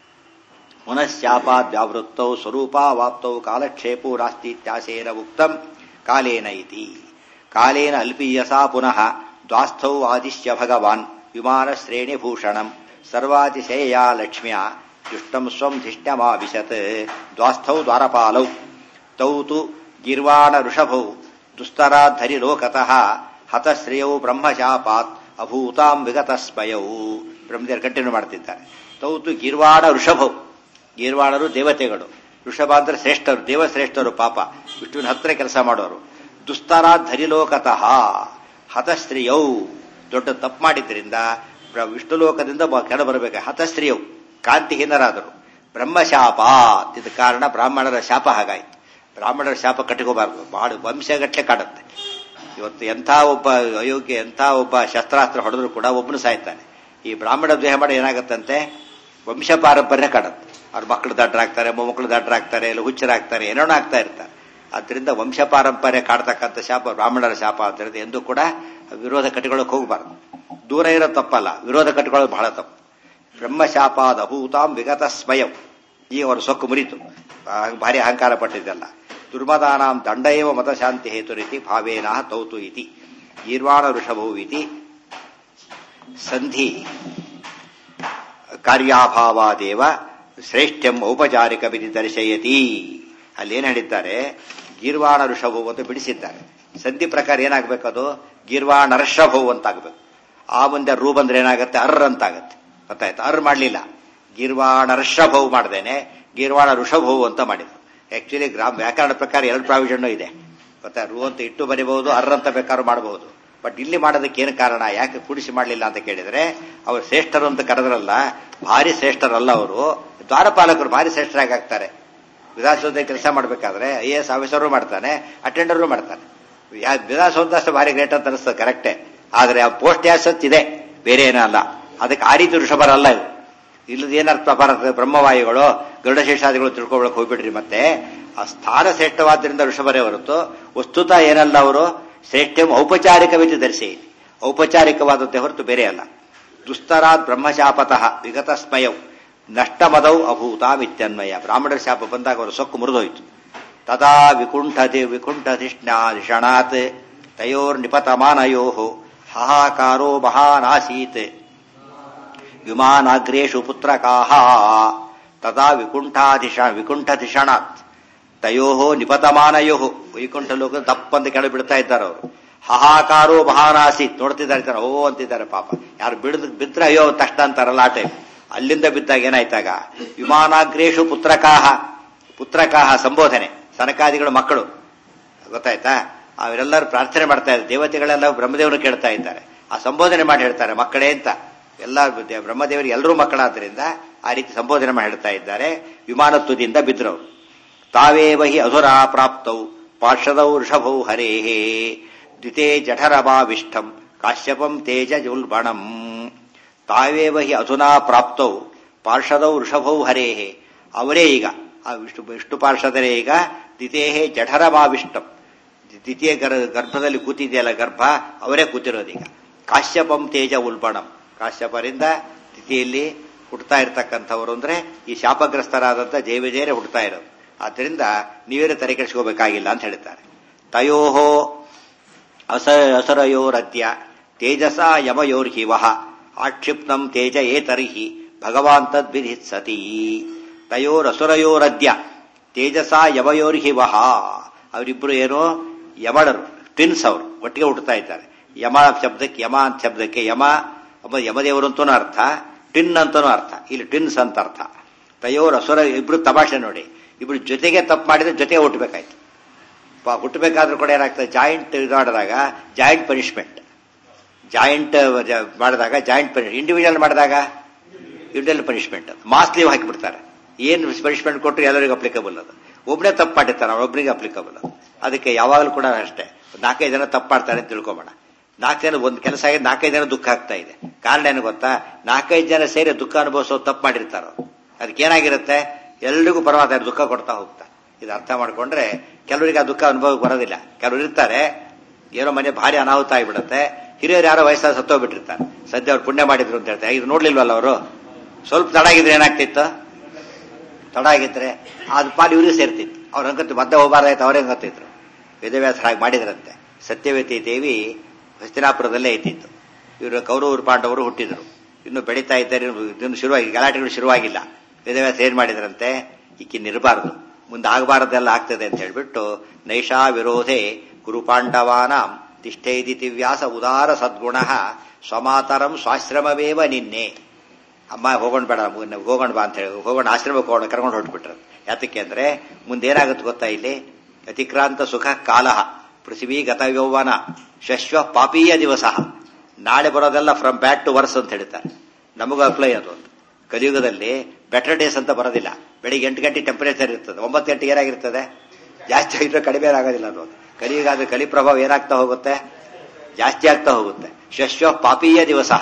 ಪುನಶ್ಚಾಪಾದ್ಯಾವೃತ್ತೌ ಸ್ವರೂಪಾವಾಪ್ತೌ ಕಾಲಕ್ಷೇಪೋ ರಾಸ್ತಿತ್ಯಾಸೇನ ಉಕ್ತಂ ಕಾಲೇನ ಇತಿ ಕಾಲೇನ ಅಲ್ಪೀಯಸಾ ಪುನಃ ದ್ವಾಸ್ಥೌ ಆದಿಶ್ಯ ಭಗವಾನ್ ವಿಮಾನ ಶ್ರೇಣಿ ಭೂಷಣಂ ಸರ್ವಾತಿಶಯಯಾ ಲಕ್ಷ್ಮ್ಯ ದುಷ್ಟಂ ಸ್ವಂ ಧಿಷ್ಟ್ಯಮಾವಿಶತ್ ದ್ವಾಸ್ಥೌ ದ್ವಾರಪಾಲೌ ತೌ ತು ಗೀರ್ವಾಣ ಋಷಭೌ ದುಸ್ತರಾಧರಿ ಲೋಕತಃ ಹತಶ್ರೇಯೌ ಬ್ರಹ್ಮಶಾಪಾತ್ ಅಭೂತಾಂ ವಿಗತಸ್ಮಯೌ ಬ್ರಹ್ಮದೇವರು ಕಂಟಿನ್ಯೂ ಮಾಡ್ತಿದ್ದಾರೆ ತೌತು ಗೀರ್ವಾಣ ಋಷಭೌ ಗೀರ್ವಾಣರು ದೇವತೆಗಳು ಋಷಭ ಅಂದ್ರೆ ಶ್ರೇಷ್ಠರು ದೇವಶ್ರೇಷ್ಠರು ಪಾಪ ವಿಷ್ಣುವಿನ ಹತ್ರ ಕೆಲಸ ಮಾಡೋರು ದುಸ್ತರಾಧರಿ ಲೋಕತಃ ಹತಶ್ರೀಯೌ ದೊಡ್ಡ ತಪ್ಪು ಮಾಡಿದ್ರಿಂದ ಬ್ರ- ವಿಷ್ಣು ಲೋಕದಿಂದ ಬ- ಕೆಳ ಬರಬೇಕು ಹತಶ್ರೀಯೌ ಕಾಂತಿಹೀನರಾದರು ಬ್ರಹ್ಮಶಾಪ ಇದು ಕಾರಣ ಬ್ರಾಹ್ಮಣರ ಶಾಪ ಹಾಗಾಯ್ತು ಬ್ರಾಹ್ಮಣರ ಶಾಪ ಕಟ್ಟಿಕೋಬಾರ್ದು ಬಹಳ ವಂಶಗಟ್ಟಲೆ ಕಾಡುತ್ತೆ ಇವತ್ತು ಎಂಥ ಒಬ್ಬ ಅಯೋಗ್ಯ ಎಂಥ ಒಬ್ಬ ಶಸ್ತ್ರಾಸ್ತ್ರ ಹೊಡೆದ್ರು ಕೂಡ ಒಬ್ಬನು ಸಾಯ್ತಾನೆ ಈ ಬ್ರಾಹ್ಮಣ ದೇಹ ಮಾಡಿ ಏನಾಗುತ್ತಂತೆ ವಂಶ ಪಾರಂಪರ್ಯ ಕಾಡುತ್ತೆ ಅವ್ರ ಮಕ್ಕಳು ದಡ್ಡರಾಗ್ತಾರೆ ಮೊಮ್ಮಕ್ಕಳು ದಡ್ಡರಾಗ್ತಾರೆ ಇಲ್ಲ ಹುಚ್ಚರಾಗ್ತಾರೆ ಏನೇನೋ ಆಗ್ತಾ ಇರ್ತಾರೆ ಅದರಿಂದ ವಂಶ ಪಾರಂಪರ್ಯ ಕಾಡ್ತಕ್ಕಂಥ ಶಾಪ ಬ್ರಾಹ್ಮಣರ ಶಾಪ ಅಂತ ಎಂದೂ ಕೂಡ ವಿರೋಧ ಕಟ್ಟಿಕೊಳ್ಳೋಕೆ ಹೋಗಬಾರ್ದು ದೂರ ಇರೋ ತಪ್ಪಲ್ಲ ವಿರೋಧ ಕಟ್ಟಿಕೊಳ್ಳೋದು ಬಹಳ ತಪ್ಪು ಬ್ರಹ್ಮಶಾಪಾದ ಭೂತಾಂ ವಿಗತ ಸ್ವಯಂ ಈಗ ಅವರು ಸೊಕ್ಕು ಮುರಿತು ಭಾರಿ ಅಹಂಕಾರ ಪಟ್ಟಿದ್ದಲ್ಲ ದುರ್ಮದಾನಾಂ ದಂಡ ಏವ ಮತಶಾಂತಿ ಹೇತು ರೀತಿ ಭಾವೇನ ತೌತು ಇತಿ ಗೀರ್ವಾಣ ವೃಷಭವು ಇತಿ ಸಂಧಿ ಕಾರ್ಯಾಭಾವಾದೇವ ಶ್ರೇಷ್ಠಂ ಔಪಚಾರಿಕ ವಿಧಿ ದರ್ಶಯತಿ ಅಲ್ಲೇನು ಹೇಳಿದ್ದಾರೆ ಗೀರ್ವಾಣ ಋಷಭವು ಅಂತ ಬಿಡಿಸಿದ್ದಾರೆ ಸಂಧಿ ಪ್ರಕಾರ ಏನಾಗಬೇಕದು ಗೀರ್ವಾಣ ಋಷಭವು ಅಂತ ಆಗಬೇಕು ಆ ಮುಂದೆ ರೂ ಬಂದ್ರೆ ಏನಾಗುತ್ತೆ ಅರ್ರ ಅಂತ ಆಗುತ್ತೆ ಗೊತ್ತಾಯ್ತು ಅರ್ ಮಾಡಲಿಲ್ಲ ಗೀರ್ವಾಣ ಋಷಭವು ಮಾಡ್ದೇನೆ ಗೀರ್ವಾಣ ಋಷಭವು ಅಂತ ಮಾಡಿದ್ರು ಆಕ್ಚುಲಿ ಗ್ರಾಮ ವ್ಯಾಕರಣ ಪ್ರಕಾರ ಎರಡು ಪ್ರಾವಿಷನ್ ಇದೆ ಗೊತ್ತಾ ರೂ ಅಂತ ಇಟ್ಟು ಬರಿಬಹುದು ಅರ್ರ ಅಂತ ಬೇಕಾದ್ರೂ ಮಾಡಬಹುದು ಬಟ್ ಇಲ್ಲಿ ಮಾಡೋದಕ್ಕೆ ಏನು ಕಾರಣ ಯಾಕೆ ಕೂಡಿಸಿ ಮಾಡಲಿಲ್ಲ ಅಂತ ಕೇಳಿದ್ರೆ ಅವರು ಶ್ರೇಷ್ಠರು ಅಂತ ಕರೆದ್ರಲ್ಲ ಭಾರಿ ಶ್ರೇಷ್ಠರಲ್ಲ ಅವರು ದ್ವಾರಪಾಲಕರು ಭಾರಿ ಶ್ರೇಷ್ಠರಾಗಿ ಆಗ್ತಾರೆ ವಿಧಾನಸೌಧ ಕೆಲಸ ಮಾಡಬೇಕಾದ್ರೆ ಐ ಎಸ್ ಆಫೀಸರು ಮಾಡ್ತಾನೆ ಅಟೆಂಡರು ಮಾಡ್ತಾನೆ ವಿಧಾನಸೌಧ ಅಷ್ಟು ಭಾರಿ ಗ್ರೇಟ್ ಅಂತ ಅನಿಸ್ತದೆ ಕರೆಕ್ಟೇ ಆದ್ರೆ ಆ ಪೋಸ್ಟ್ ಯಾಸತ್ ಇದೆ ಬೇರೆ ಏನಲ್ಲ ಅದಕ್ಕೆ ಆ ರೀತಿ ಋಷಭರಲ್ಲ ಇದು ಇಲ್ಲದ ಏನರ್ಥ ಬರುತ್ತೆ ಬ್ರಹ್ಮವಾಯುಗಳು ಗರುಡಶೇಷಾದಿಗಳು ತಿಳ್ಕೊಳಕ್ ಹೋಗ್ಬಿಡ್ರಿ ಮತ್ತೆ ಆ ಸ್ಥಾನ ಶ್ರೇಷ್ಠವಾದ್ರಿಂದ ಋಷಭರೇ ಹೊರತು ವಸ್ತುತ ಏನಲ್ಲ ಅವರು ಶ್ರೇಷ್ಠ ಔಪಚಾರಿಕ ವಿಧಿ ಧರಿಸಿ ಔಪಚಾರಿಕವಾದದ್ದೇ ಹೊರತು ಬೇರೆ ಅಲ್ಲ ದುಸ್ತರಾತ್ ಬ್ರಹ್ಮಶಾಪತಃ ವಿಗತ ಸ್ಮಯೌ ನಷ್ಟಮದೌ ಅಭೂತಾಮಿತ್ಯನ್ವಯ ಬ್ರಾಹ್ಮಣರ ಶಾಪ ಬಂದಾಗ ಅವರ ಸೊಕ್ಕು ಮುರಿದೋಯ್ತು ತದಾ ವಿಕುಂಠತಿ ವಿಕುಂಠಧಿಷ್ಣಾಧಿಷಣಾತ್ ತಯೋರ್ನಿಪತಮಾನಯೋ ಹಾಹಾಕಾರೋ ಮಹಾನಾಸೀತ್ ವಿಮಾನಾಗ್ರೇಷು ಪುತ್ರಕಾಹ ತದಾ ವಿಕುಂಠಾಧಿಷ ವಿಕುಂಠಧಿಷಣಾತ್ ತಯೋ ನಿಪತಮಾನಯೋ ವೈಕುಂಠ ಲೋಕ ದಪ್ಪಂತ ಕೆಳಗೆ ಬಿಡ್ತಾ ಇದ್ದಾರೆ ಅವರು ಹಾಹಾಕಾರೋ ಮಹಾನಾಸೀತ್ ನೋಡ್ತಿದ್ದಾರೆ ಓ ಅಂತಿದ್ದಾರೆ ಪಾಪ ಯಾರು ಬಿಡದ್ ಬಿದ್ರೆ ಅಯ್ಯೋ ತಷ್ಟ ಅಂತಾರಲ್ಲ ಆ ಟೈಮ್ ಅಲ್ಲಿಂದ ಬಿದ್ದಾಗ ಏನಾಯ್ತಾಗ ವಿಮಾನಾಗ್ರೇಷು ಪುತ್ರಕಾಹ ಪುತ್ರಕಾಹ ಸಂಬೋಧನೆ ಸನಕಾದಿಗಳ ಮಕ್ಕಳು ಗೊತ್ತಾಯ್ತಾ ಅವರೆಲ್ಲರೂ ಪ್ರಾರ್ಥನೆ ಮಾಡ್ತಾ ಇದ್ದಾರೆ ದೇವತೆಗಳೆಲ್ಲ ಬ್ರಹ್ಮದೇವನು ಕೇಳ್ತಾ ಇದ್ದಾರೆ ಆ ಸಂಬೋಧನೆ ಮಾಡಿ ಹೇಳ್ತಾರೆ ಮಕ್ಕಳೇ ಅಂತ ಎಲ್ಲ ಬ್ರಹ್ಮದೇವರಿಗೆ ಎಲ್ಲರೂ ಮಕ್ಕಳಾದ್ರಿಂದ ಆ ರೀತಿ ಸಂಬೋಧನೆ ಮಾಡಿ ಹೇಳ್ತಾ ಇದ್ದಾರೆ ವಿಮಾನ ತುದಿಯಿಂದ ಬಿದ್ರವು ತಾವೇವ ಹಿ ಅಧುರಾ ಪ್ರಾಪ್ತೌ ಪಾರ್ಷದೌ ಋಷಭೌ ಹರೇಹೇ ದ್ವಿತೇ ಜಠರಮಾವಿಷ್ಟಂ ಕಾಶ್ಯಪಂ ತೇಜ ಜುಲ್ಬಣಂ ತಾವೇವ ಹಿ ಅಧುನಾ ಪ್ರಾಪ್ತೌ ಪಾರ್ಷದೌ ಋಷಭೌ ಹರೇಹೇ ಅವರೇ ಈಗ ಆ ವಿಷ್ಣು ವಿಷ್ಣು ಪಾರ್ಷದರೇ ಈಗ ದ್ವಿತೇಹೇ ಜಠರಮಾವಿಷ್ಟಂ ದ್ವಿತೀಯ ಗರ್ಭದಲ್ಲಿ ಕೂತಿದೆಯಲ್ಲ ಗರ್ಭ ಅವರೇ ಕೂತಿರೋದೀಗ ಕಾಶ್ಯಪಂ ತೇಜ ಉಲ್ಬಣಂ ಕಾಶ್ಯಪರಿಂದ ತಿಥಿಯಲ್ಲಿ ಹುಟ್ಟುತ್ತಾ ಇರ್ತಕ್ಕಂಥವ್ರು ಅಂದ್ರೆ ಈ ಶಾಪಗ್ರಸ್ತರಾದಂಥ ಜೈವಜೇರೆ ಹುಟ್ಟುತ್ತಾ ಇರೋದು ಆದ್ರಿಂದ ನೀವೇನು ತಲೆ ಕೆಡಿಸ್ಕೋಬೇಕಾಗಿಲ್ಲ ಅಂತ ಹೇಳ್ತಾರೆ ತಯೋಹೋ ಅಸ ಅಸರಯೋರದ್ಯ ತೇಜಸ ಯಮಯೋರ್ಹಿವಹ ಆಕ್ಷಿಪ್ತಂ ತೇಜ ಏತರ್ಹಿ ಭಗವಾನ್ ತದ್ವಿಧಿತ್ಸತಿ ತಯೋರಸುರಯೋರದ್ಯ ತೇಜಸ ಯಮಯೋರ್ಹಿವಹ ಅವರಿಬ್ರು ಏನೋ ಯಮಳರು ಟ್ವಿನ್ಸ್ ಅವರು ಒಟ್ಟಿಗೆ ಹುಟ್ಟುತ್ತಾ ಇದ್ದಾರೆ ಯಮ ಶಬ್ದಕ್ಕೆ ಯಮ ಅಂತ ಶಬ್ದಕ್ಕೆ ಯಮ ಯಮದೇವರು ಅಂತನೂ ಅರ್ಥ ಟಿನ್ ಅಂತನೂ ಅರ್ಥ ಇಲ್ಲಿ ಟಿನ್ಸ್ ಅಂತ ಅರ್ಥ ತಯೋರ್ ಅಸುರ ಇಬ್ರು ತಮಾಷೆ ನೋಡಿ ಇಬ್ರು ಜೊತೆಗೆ ತಪ್ಪು ಮಾಡಿದ್ರೆ ಜೊತೆಗೆ ಹುಟ್ಟಬೇಕಾಯ್ತು ಹುಟ್ಟಬೇಕಾದ್ರೂ ಕೂಡ ಏನಾಗ್ತದೆ ಜಾಯಿಂಟ್ ಇದು ಮಾಡಿದಾಗ ಜಾಯಿಂಟ್ ಪನಿಷ್ಮೆಂಟ್ ಜಾಯಿಂಟ್ ಮಾಡಿದಾಗ ಜಾಯಿಂಟ್ ಪನಿಷ್ಮೆಂಟ್ ಇಂಡಿವಿಜುವಲ್ ಮಾಡಿದಾಗ ಇಂಡಿವಿಜುವಲ್ ಪನಿಷ್ಮೆಂಟ್ ಮಾಸ್ ಲೀವ್ ಹಾಕಿಬಿಡ್ತಾರೆ ಏನು ಪನಿಷ್ಮೆಂಟ್ ಕೊಟ್ಟರು ಎಲ್ಲರಿಗೂ ಅಪ್ಲಿಕಬಲ್ ಅದು ಒಬ್ಬನೇ ತಪ್ಪು ಮಾಡಿರ್ತಾನೆ ಒಬ್ಬನಿಗೆ ಅಪ್ಲಿಕಬಲ್ ಅದು ಅದಕ್ಕೆ ಯಾವಾಗಲೂ ಕೂಡ ಅಷ್ಟೇ ನಾಲ್ಕೈದು ಜನ ತಪ್ಪು ಮಾಡ್ತಾರೆ ಅಂತ ತಿಳ್ಕೊಂಬೋಣ ನಾಲ್ಕು ಜನ ಒಂದು ಕೆಲಸ ಆಗಿ ನಾಲ್ಕೈದು ಜನ ದುಃಖ ಆಗ್ತಾ ಇದೆ ಕಾರಣ ಏನು ಗೊತ್ತಾ ನಾಲ್ಕೈದು ಜನ ಸೇರಿ ದುಃಖ ಅನುಭವಿಸೋ ತಪ್ಪು ಮಾಡಿರ್ತಾರ ಅದಕ್ಕೆ ಏನಾಗಿರುತ್ತೆ ಎಲ್ರಿಗೂ ಪರವಾದ ದುಃಖ ಕೊಡ್ತಾ ಹೋಗ್ತಾ ಇದು ಅರ್ಥ ಮಾಡ್ಕೊಂಡ್ರೆ ಕೆಲವರಿಗೆ ಆ ದುಃಖ ಅನುಭವಕ್ಕೆ ಬರೋದಿಲ್ಲ ಕೆಲವರು ಇರ್ತಾರೆ ಏನೋ ಮನೆ ಭಾರಿ ಅನಾಹುತ ಆಗಿಬಿಡುತ್ತೆ ಹಿರಿಯರು ಯಾರೋ ವಯಸ್ಸಾದ ಸತ್ತೋಗ್ಬಿಟ್ಟಿರ್ತಾರೆ ಸದ್ಯ ಅವ್ರು ಪುಣ್ಯ ಮಾಡಿದ್ರು ಅಂತ ಹೇಳ್ತಾರೆ ಇದು ನೋಡ್ಲಿಲ್ವಲ್ಲ ಅವರು ಸ್ವಲ್ಪ ತಡ ಆಗಿದ್ರೆ ಏನಾಗ್ತಿತ್ತು ತಡ ಆಗಿದ್ರೆ ಅದು ಪಾಲು ಇವ್ರಿಗೆ ಸೇರ್ತಿತ್ತು ಅವ್ರ ಹಂಗತ್ತು ಮತ್ತೆ ಹೋಗಬಾರ್ದಾಯ್ತು ಅವರೇ ಹಂಗತ್ತಿದ್ರು ವೇದವ್ಯಾಸ ಹಾಗೆ ಮಾಡಿದ್ರಂತೆ ಸತ್ಯವತಿ ದೇವಿ ಹಸ್ತಿನಾಪುರದಲ್ಲೇ ಇದ್ದಿತ್ತು ಇವರು ಕೌರವರು ಪಾಂಡವರು ಹುಟ್ಟಿದ್ರು ಇನ್ನು ಬೆಳೀತಾ ಇದ್ದಾರೆ ಇನ್ನು ಶುರುವಾಗಿ ಗಲಾಟೆಗಳು ಶುರುವಾಗಿಲ್ಲ ವೇದವ್ಯಾಸ ಏನ್ ಮಾಡಿದ್ರಂತೆ ಈಕಿನ್ನಿರಬಾರದು ಮುಂದೆ ಆಗಬಾರದೆಲ್ಲ ಆಗ್ತದೆ ಅಂತ ಹೇಳ್ಬಿಟ್ಟು ನೈಷಾ ವಿರೋಧೆ ಗುರುಪಾಂಡವಾನಾಂ ತಿಷ್ಠೈದಿ ದಿವ್ಯಾಸ ಉದಾರ ಸದ್ಗುಣ ಸ್ವಮಾತರಂ ಸ್ವಾಶ್ರಮವೇವ ನಿನ್ನೆ ಅಮ್ಮ ಹೋಗೋಣ ಬೇಡ ಹೋಗೋಣ ಬಾ ಅಂತ ಹೇಳಿ ಹೋಗೋಣ ಆಶ್ರಮಕ್ಕೆ ಹೋಗೋಣ ಕರ್ಕೊಂಡು ಹೊರಟ್ಬಿಟ್ರು ಯಾತಕ್ಕೆ ಅಂದ್ರೆ ಮುಂದೆ ಏನಾಗುತ್ತೆ ಗೊತ್ತಾ ಇಲ್ಲಿ ಅತಿಕ್ರಾಂತ ಸುಖ ಕಾಲ ಪೃಥ್ವಿ ಗತ ಯೌವನ ಶಶ್ವ ಪಾಪೀಯ ದಿವಸ ನಾಳೆ ಬರೋದೆಲ್ಲ ಫ್ರಮ್ ಬ್ಯಾಡ್ ಟು ವರ್ಸ್ ಅಂತ ಹೇಳ್ತಾರೆ ನಮಗೂ ಅಪ್ಲೈ ಅದು ಒಂದು ಕಲಿಯುಗದಲ್ಲಿ ಬೆಟರ್ ಡೇಸ್ ಅಂತ ಬರೋದಿಲ್ಲ ಬೆಳಿಗ್ಗೆ ಎಂಟು ಗಂಟೆ ಟೆಂಪರೇಚರ್ ಇರ್ತದೆ ಒಂಬತ್ತು ಗಂಟೆಗೆ ಏನಾಗಿರ್ತದೆ ಜಾಸ್ತಿ ಆಗಿದ್ರೆ ಕಡಿಮೆ ಆಗೋದಿಲ್ಲ ಅದು ಕಲಿಯುಗ ಆದ್ರೆ ಕಲಿ ಪ್ರಭಾವ ಏನಾಗ್ತಾ ಹೋಗುತ್ತೆ ಜಾಸ್ತಿ ಆಗ್ತಾ ಹೋಗುತ್ತೆ ಶಶ್ವ ಪಾಪೀಯ ದಿವಸ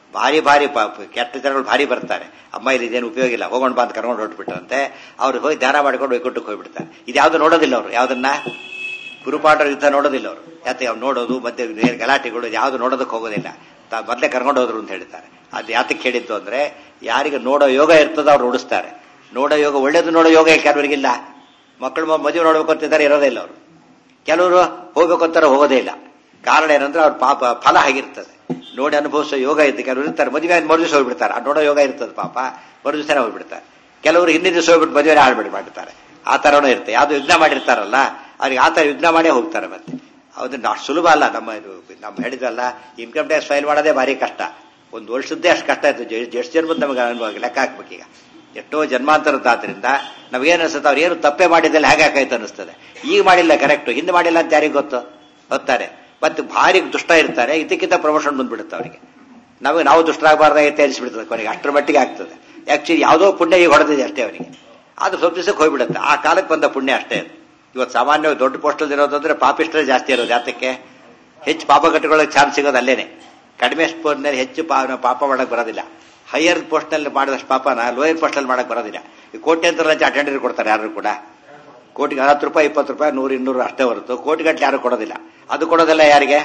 ಭಾರಿ ಭಾರಿ ಪ- ಪ- ಕೆಟ್ಟ ಜನಗಳು ಭಾರಿ ಬರ್ತಾರೆ ಅಮ್ಮ ಇಲ್ಲಿ ಇದೇನು ಉಪಯೋಗ ಇಲ್ಲ ಹೋಗೋಣ ಬಂದು ಕರ್ಕೊಂಡು ಹೊರಟ್ಬಿಟ್ರಂತೆ ಅವ್ರು ಹೋಗಿ ಧ್ಯಾನ ಮಾಡ್ಕೊಂಡು ವೈಕುಂಠಕ್ಕೆ ಹೋಗ್ಬಿಡ್ತಾರೆ ಇದು ಯಾವ್ದು ನೋಡೋದಿಲ್ಲ ಅವರು ಯಾವ್ದನ್ನ ಗುರುಪಾಠರ ಯುದ್ಧ ನೋಡೋದಿಲ್ಲ ಅವರು ಯಾಕೆ ಅವ್ರು ನೋಡೋದು ಮತ್ತೆ ನೇರ ಗಲಾಟೆಗಳು ಯಾವ್ದು ನೋಡೋದಕ್ಕೆ ಹೋಗೋದಿಲ್ಲ ತಾ- ಮೊದ್ಲೇ ಕರ್ಕೊಂಡು ಹೋದ್ರು ಅಂತ ಹೇಳ್ತಾರೆ ಅದು ಯಾತಕ್ಕೆ ಹೇಳಿದ್ದು ಅಂದ್ರೆ ಯಾರಿಗೆ ನೋಡೋ ಯೋಗ ಇರ್ತದೋ ಅವ್ರು ಉಡಿಸ್ತಾರೆ ನೋಡೋ ಯೋಗ ಒಳ್ಳೇದು ನೋಡೋ ಯೋಗ ಕೆಲವರಿಗಿಲ್ಲ ಮಕ್ಕಳು ಮ- ಮದುವೆ ನೋಡ್ಬೇಕು ಅಂತಿದ್ದಾರೆ ಇರೋದೇ ಇಲ್ಲ ಅವರು ಕೆಲವರು ಹೋಗ್ಬೇಕು ಅಂತಾರೆ ಹೋಗೋದೇ ಇಲ್ಲ ಕಾರಣ ಏನಂದ್ರೆ ಅವ್ರ ಪಾಪ ಫಲ ಆಗಿರ್ತದೆ ನೋಡಿ ಅನುಭವಿಸೋ ಯೋಗ ಇತ್ತು ಕೆಲವರು ಇರ್ತಾರೆ ಮದುವೆ ಆಗಿ ಮರು ದಿವಸ ಹೋಗ್ಬಿಡ್ತಾರೆ ಆ ನೋಡೋ ಯೋಗ ಇರ್ತದೆ ಪಾಪ ಮರು ದಿವಸನೇ ಹೋಗ್ಬಿಡ್ತಾರೆ ಕೆಲವರು ಹಿಂದಿನ ದಿವಸ ಹೋಗ್ಬಿಟ್ಟು ಮದುವೆ ಆಡ್ಬಿಡಿ ಮಾಡಿರ್ತಾರೆ ಆ ತರನೂ ಇರುತ್ತೆ ಯಾವ್ದು ಯುದ್ಧ ಮಾಡಿರ್ತಾರಲ್ಲ ಅವ್ರಿಗೆ ಆ ತರ ಯುದ್ಧ ಮಾಡೇ ಹೋಗ್ತಾರೆ ಮತ್ತೆ ಅದನ್ನ ಅಷ್ಟು ಸುಲಭ ಅಲ್ಲ ನಮ್ಮ ಇದು ನಮ್ಮ ಹೇಳಿದ್ವಲ್ಲ ಇನ್ಕಮ್ ಟ್ಯಾಕ್ಸ್ ಫೈಲ್ ಮಾಡೋದೇ ಭಾರಿ ಕಷ್ಟ ಒಂದು ವರ್ಷದ್ದೇ ಅಷ್ಟು ಕಷ್ಟ ಇತ್ತು ಜ- ಎಷ್ಟು ಜನ್ಮದ ನಮಗೆ ಅನುಭವ ಲೆಕ್ಕ ಹಾಕ್ಬೇಕೀಗ ಎಷ್ಟೋ ಜನ್ಮಾಂತರದ್ದಾದ್ರಿಂದ ನಮಗೇನು ಅನ್ಸುತ್ತೆ ಅವ್ರು ಏನು ತಪ್ಪೇ ಮಾಡಿದ್ದಲ್ಲ ಹೇಗೆ ಹಾಕಾಯ್ತು ಅನಿಸ್ತದೆ ಈಗ ಮಾಡಿಲ್ಲ ಕರೆಕ್ಟ್ ಹಿಂದೆ ಮಾಡಿಲ್ಲ ಅಂತ ಯಾರಿಗೆ ಗೊತ್ತು ಗೊತ್ತಾರೆ ಮತ್ತೆ ಭಾರಿ ದುಷ್ಟ ಇರ್ತಾರೆ ಇದಕ್ಕಿಂತ ಪ್ರಮೋಷನ್ ಬಂದ್ಬಿಡುತ್ತೆ ಅವರಿಗೆ ನಮಗೆ ನಾವು ದುಷ್ಟರಾಗಬಾರ್ದಾಗೈತೆ ಅನಿಸ್ಬಿಡ್ತದೆ ಕೊನೆಗೆ ಅಷ್ಟರ ಮಟ್ಟಿಗೆ ಆಗ್ತದೆ ಆಕ್ಚುಲಿ ಯಾವುದೋ ಪುಣ್ಯ ಈಗ ಹೊಡೆದಿದೆ ಅಷ್ಟೇ ಅವರಿಗೆ ಅದು ಸ್ವಲ್ಪ ದಿವಸಕ್ಕೆ ಹೋಗ್ಬಿಡುತ್ತೆ ಆ ಕಾಲಕ್ಕೆ ಬಂದ ಪುಣ್ಯ ಅಷ್ಟೇ ಅದು ಇವತ್ತು ಸಾಮಾನ್ಯವಾಗಿ ದೊಡ್ಡ ಪೋಸ್ಟಲ್ ಇರೋದಂದ್ರೆ ಪಾಪಿಷ್ಟರೇ ಜಾಸ್ತಿ ಇರೋದು ಯಾತಕ್ಕೆ ಹೆಚ್ಚು ಪಾಪ ಕಟ್ಟಿಕೊಳ್ಳೋಕೆ ಚಾನ್ಸ್ ಸಿಗೋದು ಅಲ್ಲೇನೆ ಕಡಿಮೆ ಪೋಸ್ಟ್ನಲ್ಲಿ ಹೆಚ್ಚು ಪಾ- ಪಾಪ ಮಾಡಕ್ ಬರೋದಿಲ್ಲ ಹೈಯರ್ ಪೋಸ್ಟ್ನಲ್ಲಿ ಮಾಡಿದಷ್ಟು ಪಾಪನ ಲೋಯರ್ ಪೋಸ್ಟಲ್ಲಿ ಮಾಡಕ್ ಬರೋದಿಲ್ಲ ಈ ಕೋಟ್ಯಂತರ ಲಂಚ ಅಟೆಂಡರ್ ಕೊಡ್ತಾರೆ ಯಾರು ಕೂಡ ಕೋಟಿಗೆ ಹತ್ತು ರೂಪಾಯಿ ಇಪ್ಪತ್ತು ರೂಪಾಯಿ ನೂರು ಇನ್ನೂರು ಅಷ್ಟೇ ಹೊರತು ಕೋಟಿಗಟ್ಟಲೆ ಯಾರು ಕೊಡೋದಿಲ್ಲ ಅದು ಕೊಡೋದಿಲ್ಲ ಯಾರಿಗೆ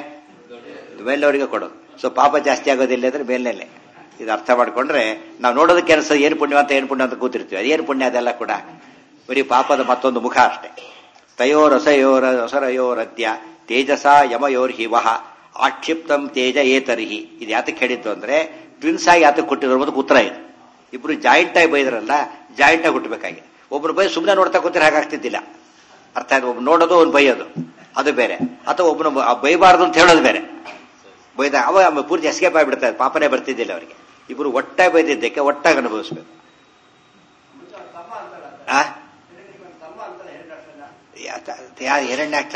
ಮೇಲವರಿಗೆ ಕೊಡೋದು ಸೊ ಪಾಪ ಜಾಸ್ತಿ ಆಗೋದಿಲ್ಲ ಅಂದ್ರೆ ಮೇಲ್ನಲ್ಲೇ ಇದು ಅರ್ಥ ಮಾಡ್ಕೊಂಡ್ರೆ ನಾವು ನೋಡೋದಕ್ಕೆ ಕೆಲಸ ಏನು ಪುಣ್ಯ ಅಂತ ಏನು ಪುಣ್ಯ ಅಂತ ಕೂತಿರ್ತೀವಿ ಅದೇನು ಪುಣ್ಯ ಅದೆಲ್ಲ ಕೂಡ ಬರೀ ಪಾಪದ ಮತ್ತೊಂದು ಮುಖ ಅಷ್ಟೇ ತಯೋರಸಯೋರ ರಸರಯೋರದ್ಯ ತೇಜಸ ಯಮಯೋರ್ ಹಿವಹ ಆಕ್ಷಿಪ್ತಂ ತೇಜ ಏತರಿಹಿ ಇದು ಯಾತಕ್ಕೆ ಹೇಳಿದ್ದು ಅಂದ್ರೆ ಟ್ವಿನ್ಸ್ ಆಗಿ ಯಾತಕ್ಕೆ ಕೊಟ್ಟಿರೋ ಅನ್ನೋದಕ್ಕೆ ಉತ್ತರ ಇದು ಇಬ್ರು ಜಾಯಿಂಟ್ ಆಗಿ ಬೈದ್ರಲ್ಲ ಜಾಯಿಂಟ್ ಆಗಿ ಹುಟ್ಟಬೇಕಾಗಿದೆ ಒಬ್ರು ಬೈ ಸುಮ್ಮನೆ ನೋಡ್ತಾ ಕೂತಿದ್ರೆ ಹಾಗಾಗ್ತಿದ್ದಿಲ್ಲ ಅರ್ಥ ಆಯ್ತು ಒಬ್ರು ನೋಡೋದು ಒಂದು ಬೈಯೋದು ಅದು ಬೇರೆ ಅಥವಾ ಒಬ್ಬನು ಬೈಬಾರ್ದು ಅಂತ ಹೇಳೋದು ಬೇರೆ ಬೈದ ಅವ ಅವ ಪೂರ್ತಿ ಎಸ್ಕೇಪ್ ಆಗಿಬಿಡ್ತಾರೆ ಪಾಪನೇ ಬರ್ತಿದ್ದಿಲ್ಲ ಅವರಿಗೆ ಇಬ್ರು ಒಟ್ಟಾಗಿ ಬೈದಿದ್ದಕ್ಕೆ ಒಟ್ಟಾಗಿ ಅನುಭವಿಸ್ಬೇಕು ಆ? ಯಾತ- ಯಾ- ಎರಡನೇ ಅಕ್ಷರ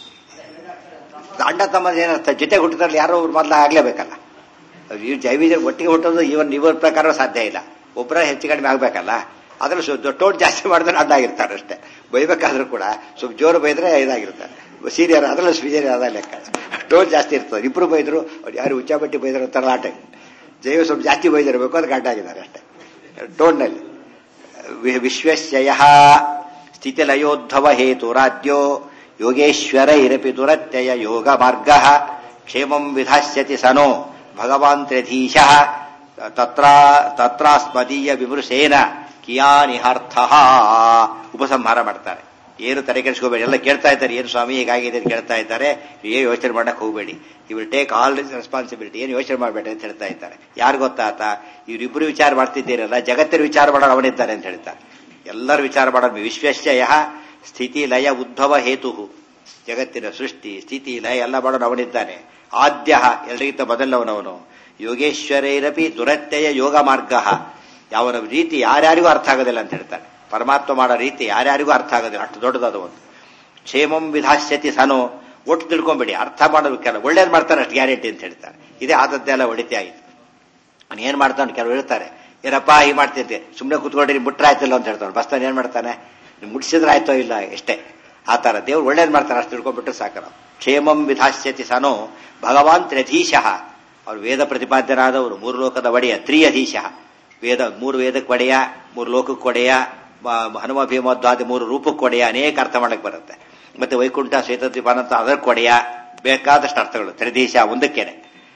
ಅಣ್ಣ ತಮ್ಮ ಏನರ್ಥ ಜೊತೆ ಹುಟ್ಟಿದ್ರಲ್ಲಿ ಯಾರೋ ಒಬ್ರು ಮೊದಲ ಆಗ್ಲೇಬೇಕಲ್ಲ ಇವ್ ಜೈವಿಕ ಒಟ್ಟಿಗೆ ಹುಟ್ಟೋದು ಇವನ್ ಇವರ ಪ್ರಕಾರ ಸಾಧ್ಯ ಇಲ್ಲ ಒಬ್ಬರ ಹೆಚ್ಚು ಕಡಿಮೆ ಆಗ್ಬೇಕಲ್ಲ ಅದ್ರಲ್ಲಿ ಟೋಟ್ ಜಾಸ್ತಿ ಮಾಡಿದ್ರೆ ಅಡ್ಡಾಗಿರ್ತಾರೆ ಅಷ್ಟೇ ಬೈಬೇಕಾದ್ರೂ ಕೂಡ ಸ್ವಲ್ಪ ಜೋರು ಬೈದ್ರೆ ಇದಾಗಿರ್ತಾರೆ ಸೀನಿಯರ್ ಅದರಲ್ಲೂ ಸೀನಿಯರ್ ಅದ ಲೆಕ್ಕ ಟೋಟ್ ಜಾಸ್ತಿ ಇರ್ತದೆ ಇಬ್ರು ಬೈದ್ರು ಅವ್ರು ಯಾರು ಉಚ್ಚಾಬಟ್ಟಿ ಬೈದ್ರು ಅಂತಾರಲ್ಲ ಆಟ ಜೈವ ಸ್ವಲ್ಪ ಜಾಸ್ತಿ ಬೈದಿರಬೇಕು ಅದು ಗಂಟಾಗಿದ್ದಾರೆ ಅಷ್ಟೇ ಟೋನ್ನಲ್ಲಿ ವಿ- ವಿಶ್ವಸ್ಯಯ ಸ್ಥಿತಿಲಯೋದ್ಧವ ಹೇತುರಾದ್ಯೋ ಯೋಗೇಶ್ವರ ಇರಪಿ ದುರತ್ಯಯ ಯೋಗ ಮಾರ್ಗ ಕ್ಷೇಮಂ ವಿಧಾಸ್ಯತಿ ಸನೋ ಭಗವಾನ್ ತ್ರ್ಯಧೀಶ ತತ್ರ ತತ್ರಾಸ್ಮದೀಯ ವಿಮೃಶೇನ ಕಿಯಾನಿಹಾರ್ಥ ಉಪಸಂಹಾರ ಮಾಡ್ತಾರೆ ಏನು ತಲೆ ಕೆಡಿಸ್ಕೋಬೇಡಿ ಎಲ್ಲ ಕೇಳ್ತಾ ಇದ್ದಾರೆ ಏನು ಸ್ವಾಮಿ ಹೀಗಾಗಿದೆ ಅಂತ ಕೇಳ್ತಾ ಇದ್ದಾರೆ ಏನು ಯೋಚನೆ ಮಾಡಕ್ ಹೋಗಬೇಡಿ ಇವ್ರು ಟೇಕ್ ಆಲ್ ರೆಸ್ಪಾನ್ಸಿಬಿಲಿಟಿ ಏನು ಯೋಚನೆ ಮಾಡಬೇಡಿ ಅಂತ ಹೇಳ್ತಾ ಇದ್ದಾರೆ ಯಾರು ಗೊತ್ತಾತ ಇವರಿಬ್ಬರು ವಿಚಾರ ಮಾಡ್ತಿದ್ದೀರಲ್ಲ ಜಗತ್ತಿನ ವಿಚಾರ ಮಾಡೋರು ಅವನಿದ್ದಾರೆ ಅಂತ ಹೇಳ್ತಾರೆ ಎಲ್ಲರೂ ವಿಚಾರ ಮಾಡೋದು ವಿಶ್ವಶ್ಚಯ ಸ್ಥಿತಿ ಲಯ ಉದ್ಭವ ಹೇತು ಜಗತ್ತಿನ ಸೃಷ್ಟಿ ಸ್ಥಿತಿ ಲಯ ಎಲ್ಲ ಮಾಡೋನು ಅವನಿದ್ದಾನೆ ಆದ್ಯ ಎಲ್ಲರಿಗಿಂತ ಮೊದಲವನವನು ಯೋಗೇಶ್ವರೈರಪಿ ದುರತ್ಯಯ ಯೋಗ ಮಾರ್ಗ ಯಾವನ ರೀತಿ ಯಾರ್ಯಾರಿಗೂ ಅರ್ಥ ಆಗೋದಿಲ್ಲ ಅಂತ ಹೇಳ್ತಾನೆ ಪರಮಾತ್ಮ ಮಾಡೋ ರೀತಿ ಯಾರ್ಯಾರಿಗೂ ಅರ್ಥ ಆಗೋದಿಲ್ಲ ಅಷ್ಟು ದೊಡ್ಡದಾದ ಒಂದು ಕ್ಷೇಮಂ ವಿಧಾಸ್ಯತಿ ಸನು ಒಟ್ಟು ತಿಳ್ಕೊಂಬೇಡಿ ಅರ್ಥ ಮಾಡೋದಕ್ಕೆಲ್ಲ ಒಳ್ಳೇದು ಮಾಡ್ತಾನೆ ಅಷ್ಟು ಗ್ಯಾರಂಟಿ ಅಂತ ಹೇಳ್ತಾರೆ ಇದೇ ಆದದ್ದೆಲ್ಲ ಹೊಡಿತೆ ಆಯಿತು ಅವ್ನು ಏನ್ ಮಾಡ್ತಾನೆ ಕೆಲವರು ಹೇಳ್ತಾರೆ ಏನಪ್ಪ ಹೀಗೆ ಮಾಡ್ತಿದ್ದೆ ಸುಮ್ಮನೆ ಕೂತ್ಕೊಂಡ್ರಿ ಮುಟ್ರೆ ಆಯ್ತಿಲ್ಲ ಅಂತ ಹೇಳ್ತಾನೆ ಬಸ್ತಾನೆ ಏನ್ ಮಾಡ್ತಾನೆ ನೀವು ಮುಟ್ಸಿದ್ರೆ ಆಯ್ತೋ ಇಲ್ಲ ಎಷ್ಟೇ ಆ ತರ ದೇವ್ರು ಒಳ್ಳೇದು ಮಾಡ್ತಾರೆ ಅಷ್ಟು ತಿಳ್ಕೊಂಡ್ಬಿಟ್ರೆ ಸಾಕು ನಾವು ಕ್ಷೇಮಂ ವಿಧಾಸ್ಯತಿ ಸನೋ ಭಗವಾನ್ ತ್ರ್ಯಧೀಶಃ ಅವ್ರು ವೇದ ಪ್ರತಿಪಾದ್ಯರಾದವರು ಮೂರು ಲೋಕದ ಒಡೆಯ ತ್ರಿಯಧೀಶ ವೇದ ಮೂರು ವೇದಕ್ಕೆ ಒಡೆಯ ಮೂರು ಲೋಕಕ್ಕೆ ಒಡೆಯ ಮ- ಹನುಮ ಭೀಮೋದ್ವಾದಿ ಮೂರು ರೂಪಕ್ಕೆ ಒಡೆಯ ಅನೇಕ ಅರ್ಥ ಮಾಡಕ್ ಬರುತ್ತೆ ಮತ್ತೆ ವೈಕುಂಠ ಶ್ವೇತದ್ವೀಪಾನಂತ ಅದಕ್ಕೆ ಒಡೆಯ ಬೇಕಾದಷ್ಟು ಅರ್ಥಗಳು ತ್ರಿದೀಶ ಒಂದಕ್ಕೇನೆ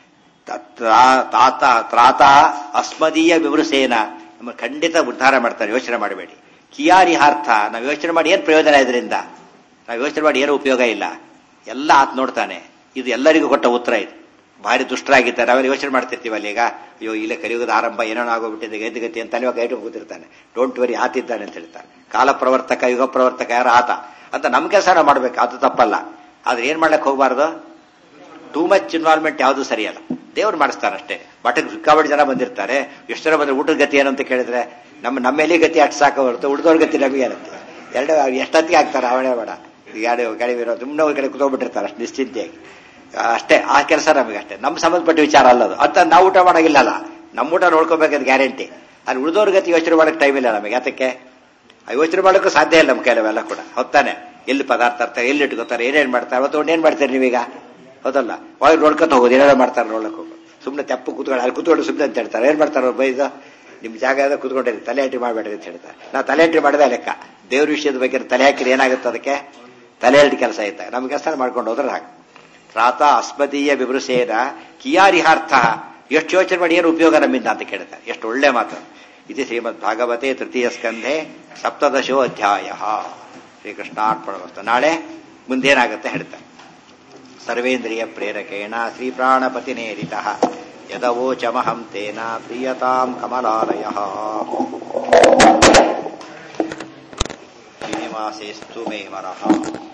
ತತ್ರ- ತಾತ ತ್ರಾತ ಅಸ್ಮದೀಯ ವಿವೃಸೇನ ನಮ್ಮ ಖಂಡಿತ ಉದ್ಧಾರ ಮಾಡ್ತಾರೆ ಯೋಚನೆ ಮಾಡಬೇಡಿ ಕಿಯಾರಿಹಾರ್ಥ ನಾವು ಯೋಚನೆ ಮಾಡಿ ಏನು ಪ್ರಯೋಜನ ಇದರಿಂದ ನಾವು ಯೋಚನೆ ಮಾಡಿ ಏನು ಉಪಯೋಗ ಇಲ್ಲ ಎಲ್ಲ ಆತ್ ನೋಡ್ತಾನೆ ಇದು ಎಲ್ಲರಿಗೂ ಕೊಟ್ಟ ಉತ್ತರ ಇದು ಭಾರಿ ದುಷ್ಟರಾಗಿದ್ದಾರೆ ನಾವೆಲ್ಲ ಯೋಚನೆ ಮಾಡ್ತಿರ್ತೀವಲ್ಲ ಈಗ ಅಯ್ಯೋ ಇಲ್ಲೇ ಕಲಿಯುಗದ ಆರಂಭ ಏನೋ ಆಗೋಗ್ಬಿಟ್ಟಿದೆ ಗೈದುಗತಿ ಅಂತ ಅಲ್ವಾ ಕೈ ಕೂತಿರ್ತಾನೆ ಡೋಂಟ್ ವರಿ ಆತಿದ್ದಾನೆ ಅಂತ ಹೇಳ್ತಾನೆ ಕಾಲ ಪ್ರವರ್ತಕ ಯುಗ ಪ್ರವರ್ತಕ ಯಾರು ಆತ ಅಂತ ನಮ್ಮ ಕೆಲಸ ನಾವು ಮಾಡ್ಬೇಕು ಅದು ತಪ್ಪಲ್ಲ ಆದ್ರೆ ಏನ್ ಮಾಡ್ಲಕ್ಕೆ ಹೋಗಬಾರ್ದು ಟೂ ಮಚ್ ಇನ್ವಾಲ್ವ್ಮೆಂಟ್ ಯಾವುದು ಸರಿಯಲ್ಲ ದೇವ್ರು ಮಾಡಿಸ್ತಾನೆ ಅಷ್ಟೇ ಮಠಕ್ಕೆ ಸಿಕ್ಕಾಪಟ್ಟೆ ಜನ ಬಂದಿರ್ತಾರೆ ಎಷ್ಟು ಜನ ಬಂದ್ರೆ ಊಟದ ಗತಿ ಏನು ಅಂತ ಕೇಳಿದ್ರೆ ನಮ್ಮ ನಮ್ಮೆಲ್ಲಿ ಗತಿ ಅಷ್ಟು ಸಾಕು ಹೊರತು ಉಳಿದವ್ರ ಗತಿ ನಮಗೆ ಏನಂತೆ ಎರಡು ಎಷ್ಟೊತ್ತಿಗೆ ಆಗ್ತಾರೆ ಅವಳೇ ಬೇಡ ಎರಡು ಗಾಡಿ ಇರೋ ಸುಮ್ಮನೆ ಒಂದು ಕಡೆ ಕುತ್ಕೊಂಡ್ಬಿಟ್ಟಿರ್ತಾರೆ ಅಷ್ಟು ನಿಶ್ಚಿಂತೆಯಾಗಿ ಅಷ್ಟೇ ಆ ಕೆಲಸ ನಮಗೆ ಅಷ್ಟೇ ನಮ್ಮ ಸಂಬಂಧಪಟ್ಟ ವಿಚಾರ ಅಲ್ಲದು ಅಂತ ನಾವು ಊಟ ಮಾಡೋಗಿಲ್ಲಲ್ಲ ನಮ್ಮ ಊಟ ನೋಡ್ಕೋಬೇಕಾದ ಗ್ಯಾರಂಟಿ ಅಲ್ಲಿ ಉಳಿದವ್ರ ಗತಿ ಯೋಚನೆ ಮಾಡೋಕೆ ಟೈಮ್ ಇಲ್ಲ ನಮಗೆ ಯಾತಕ್ಕೆ ಆ ಯೋಚನೆ ಮಾಡೋಕ್ಕೂ ಸಾಧ್ಯ ಇಲ್ಲ ನಮ್ಮ ಕೆಲವೆಲ್ಲ ಕೂಡ ಹೊತ್ತಾನೆ ಎಲ್ಲಿ ಪದಾರ್ಥ ತರ್ತಾರೆ ಎಲ್ಲಿ ಇಟ್ಕೋತಾರೆ ಏನೇನ್ ಮಾಡ್ತಾರೆ ಅವತ್ತು ಏನ್ ಮಾಡ್ತಾರೆ ನೀವೀಗ ಹೌದಲ್ಲ ಒಳಗೆ ನೋಡ್ಕೊತ ಹೋಗೋದು ಏನೇನೋ ಮಾಡ್ತಾರೆ ನೋಡ್ಲಕ್ಕೆ ಹೋಗೋದು ಸುಮ್ಮನೆ ತೆಪ್ಪು ಕೂತ್ಕೊಂಡು ಅಲ್ಲಿ ಕೂತ್ಕೊಂಡು ಸುಮ್ಮನೆ ಅಂತ ಹೇಳ್ತಾರೆ ಏನ್ ಮಾಡ್ತಾರೆ ಅವ್ರು ಬೈದು ನಿಮ್ ಜಾಗ ಕೂತ್ಕೊಂಡಿರಿ ತಲೆ ಹಟ್ಟಿ ಮಾಡಬೇಡ್ರಿ ಅಂತ ಹೇಳ್ತಾರೆ ನಾ ತಲೆ ಹಟ್ಟಿ ಮಾಡಿದೆ ಲೆಕ್ಕ ದೇವ್ರ ವಿಷಯದ ಬಗ್ಗೆ ತಲೆ ಹಾಕಿದ್ರೆ ಏನಾಗುತ್ತೆ ಅದಕ್ಕೆ ತಲೆ ಹಟ್ಟಿ ಕೆಲಸ ಐತೆ ನಮ್ಗೆ ಕೆಲಸ ಮಾಡ್ಕೊಂಡು ಹೋದ್ರೆ ಹಾಗೆ ರಾತ ಅಸ್ಮದೀಯ ವಿಭೃಸೇನ ಕಿಯಾರಿಹಾರ್ಥ ಎಷ್ಟು ಯೋಚನೆ ಮಾಡಿ ಏನು ಉಪಯೋಗ ನಮ್ಮಿಂದ ಅಂತ ಕೇಳ್ತಾರೆ ಎಷ್ಟು ಒಳ್ಳೆ ಮಾತು ಇದು ಶ್ರೀಮದ್ ಭಾಗವತೆ ತೃತೀಯ ಸ್ಕಂಧೆ ಸಪ್ತದಶೋ ಅಧ್ಯಾಯ ಶ್ರೀಕೃಷ್ಣಾರ್ಪಣ ನಾಳೆ ಮುಂದೇನಾಗುತ್ತೆ ಹೇಳ್ತಾರೆ ಸರ್ವೇಂದ್ರಿಯ ಪ್ರೇರಕೇಣ ಶ್ರೀಪ್ರಾಣಪತಿ ನೇರಿತ ಯದವೋಚಮಹಂ ತೇನ ಪ್ರಿಯತಾಂ ಕಮಲಾಲಯ ಶ್ರೀನಿವಾಸೇಸ್ತು ಮೇ ಮರಃ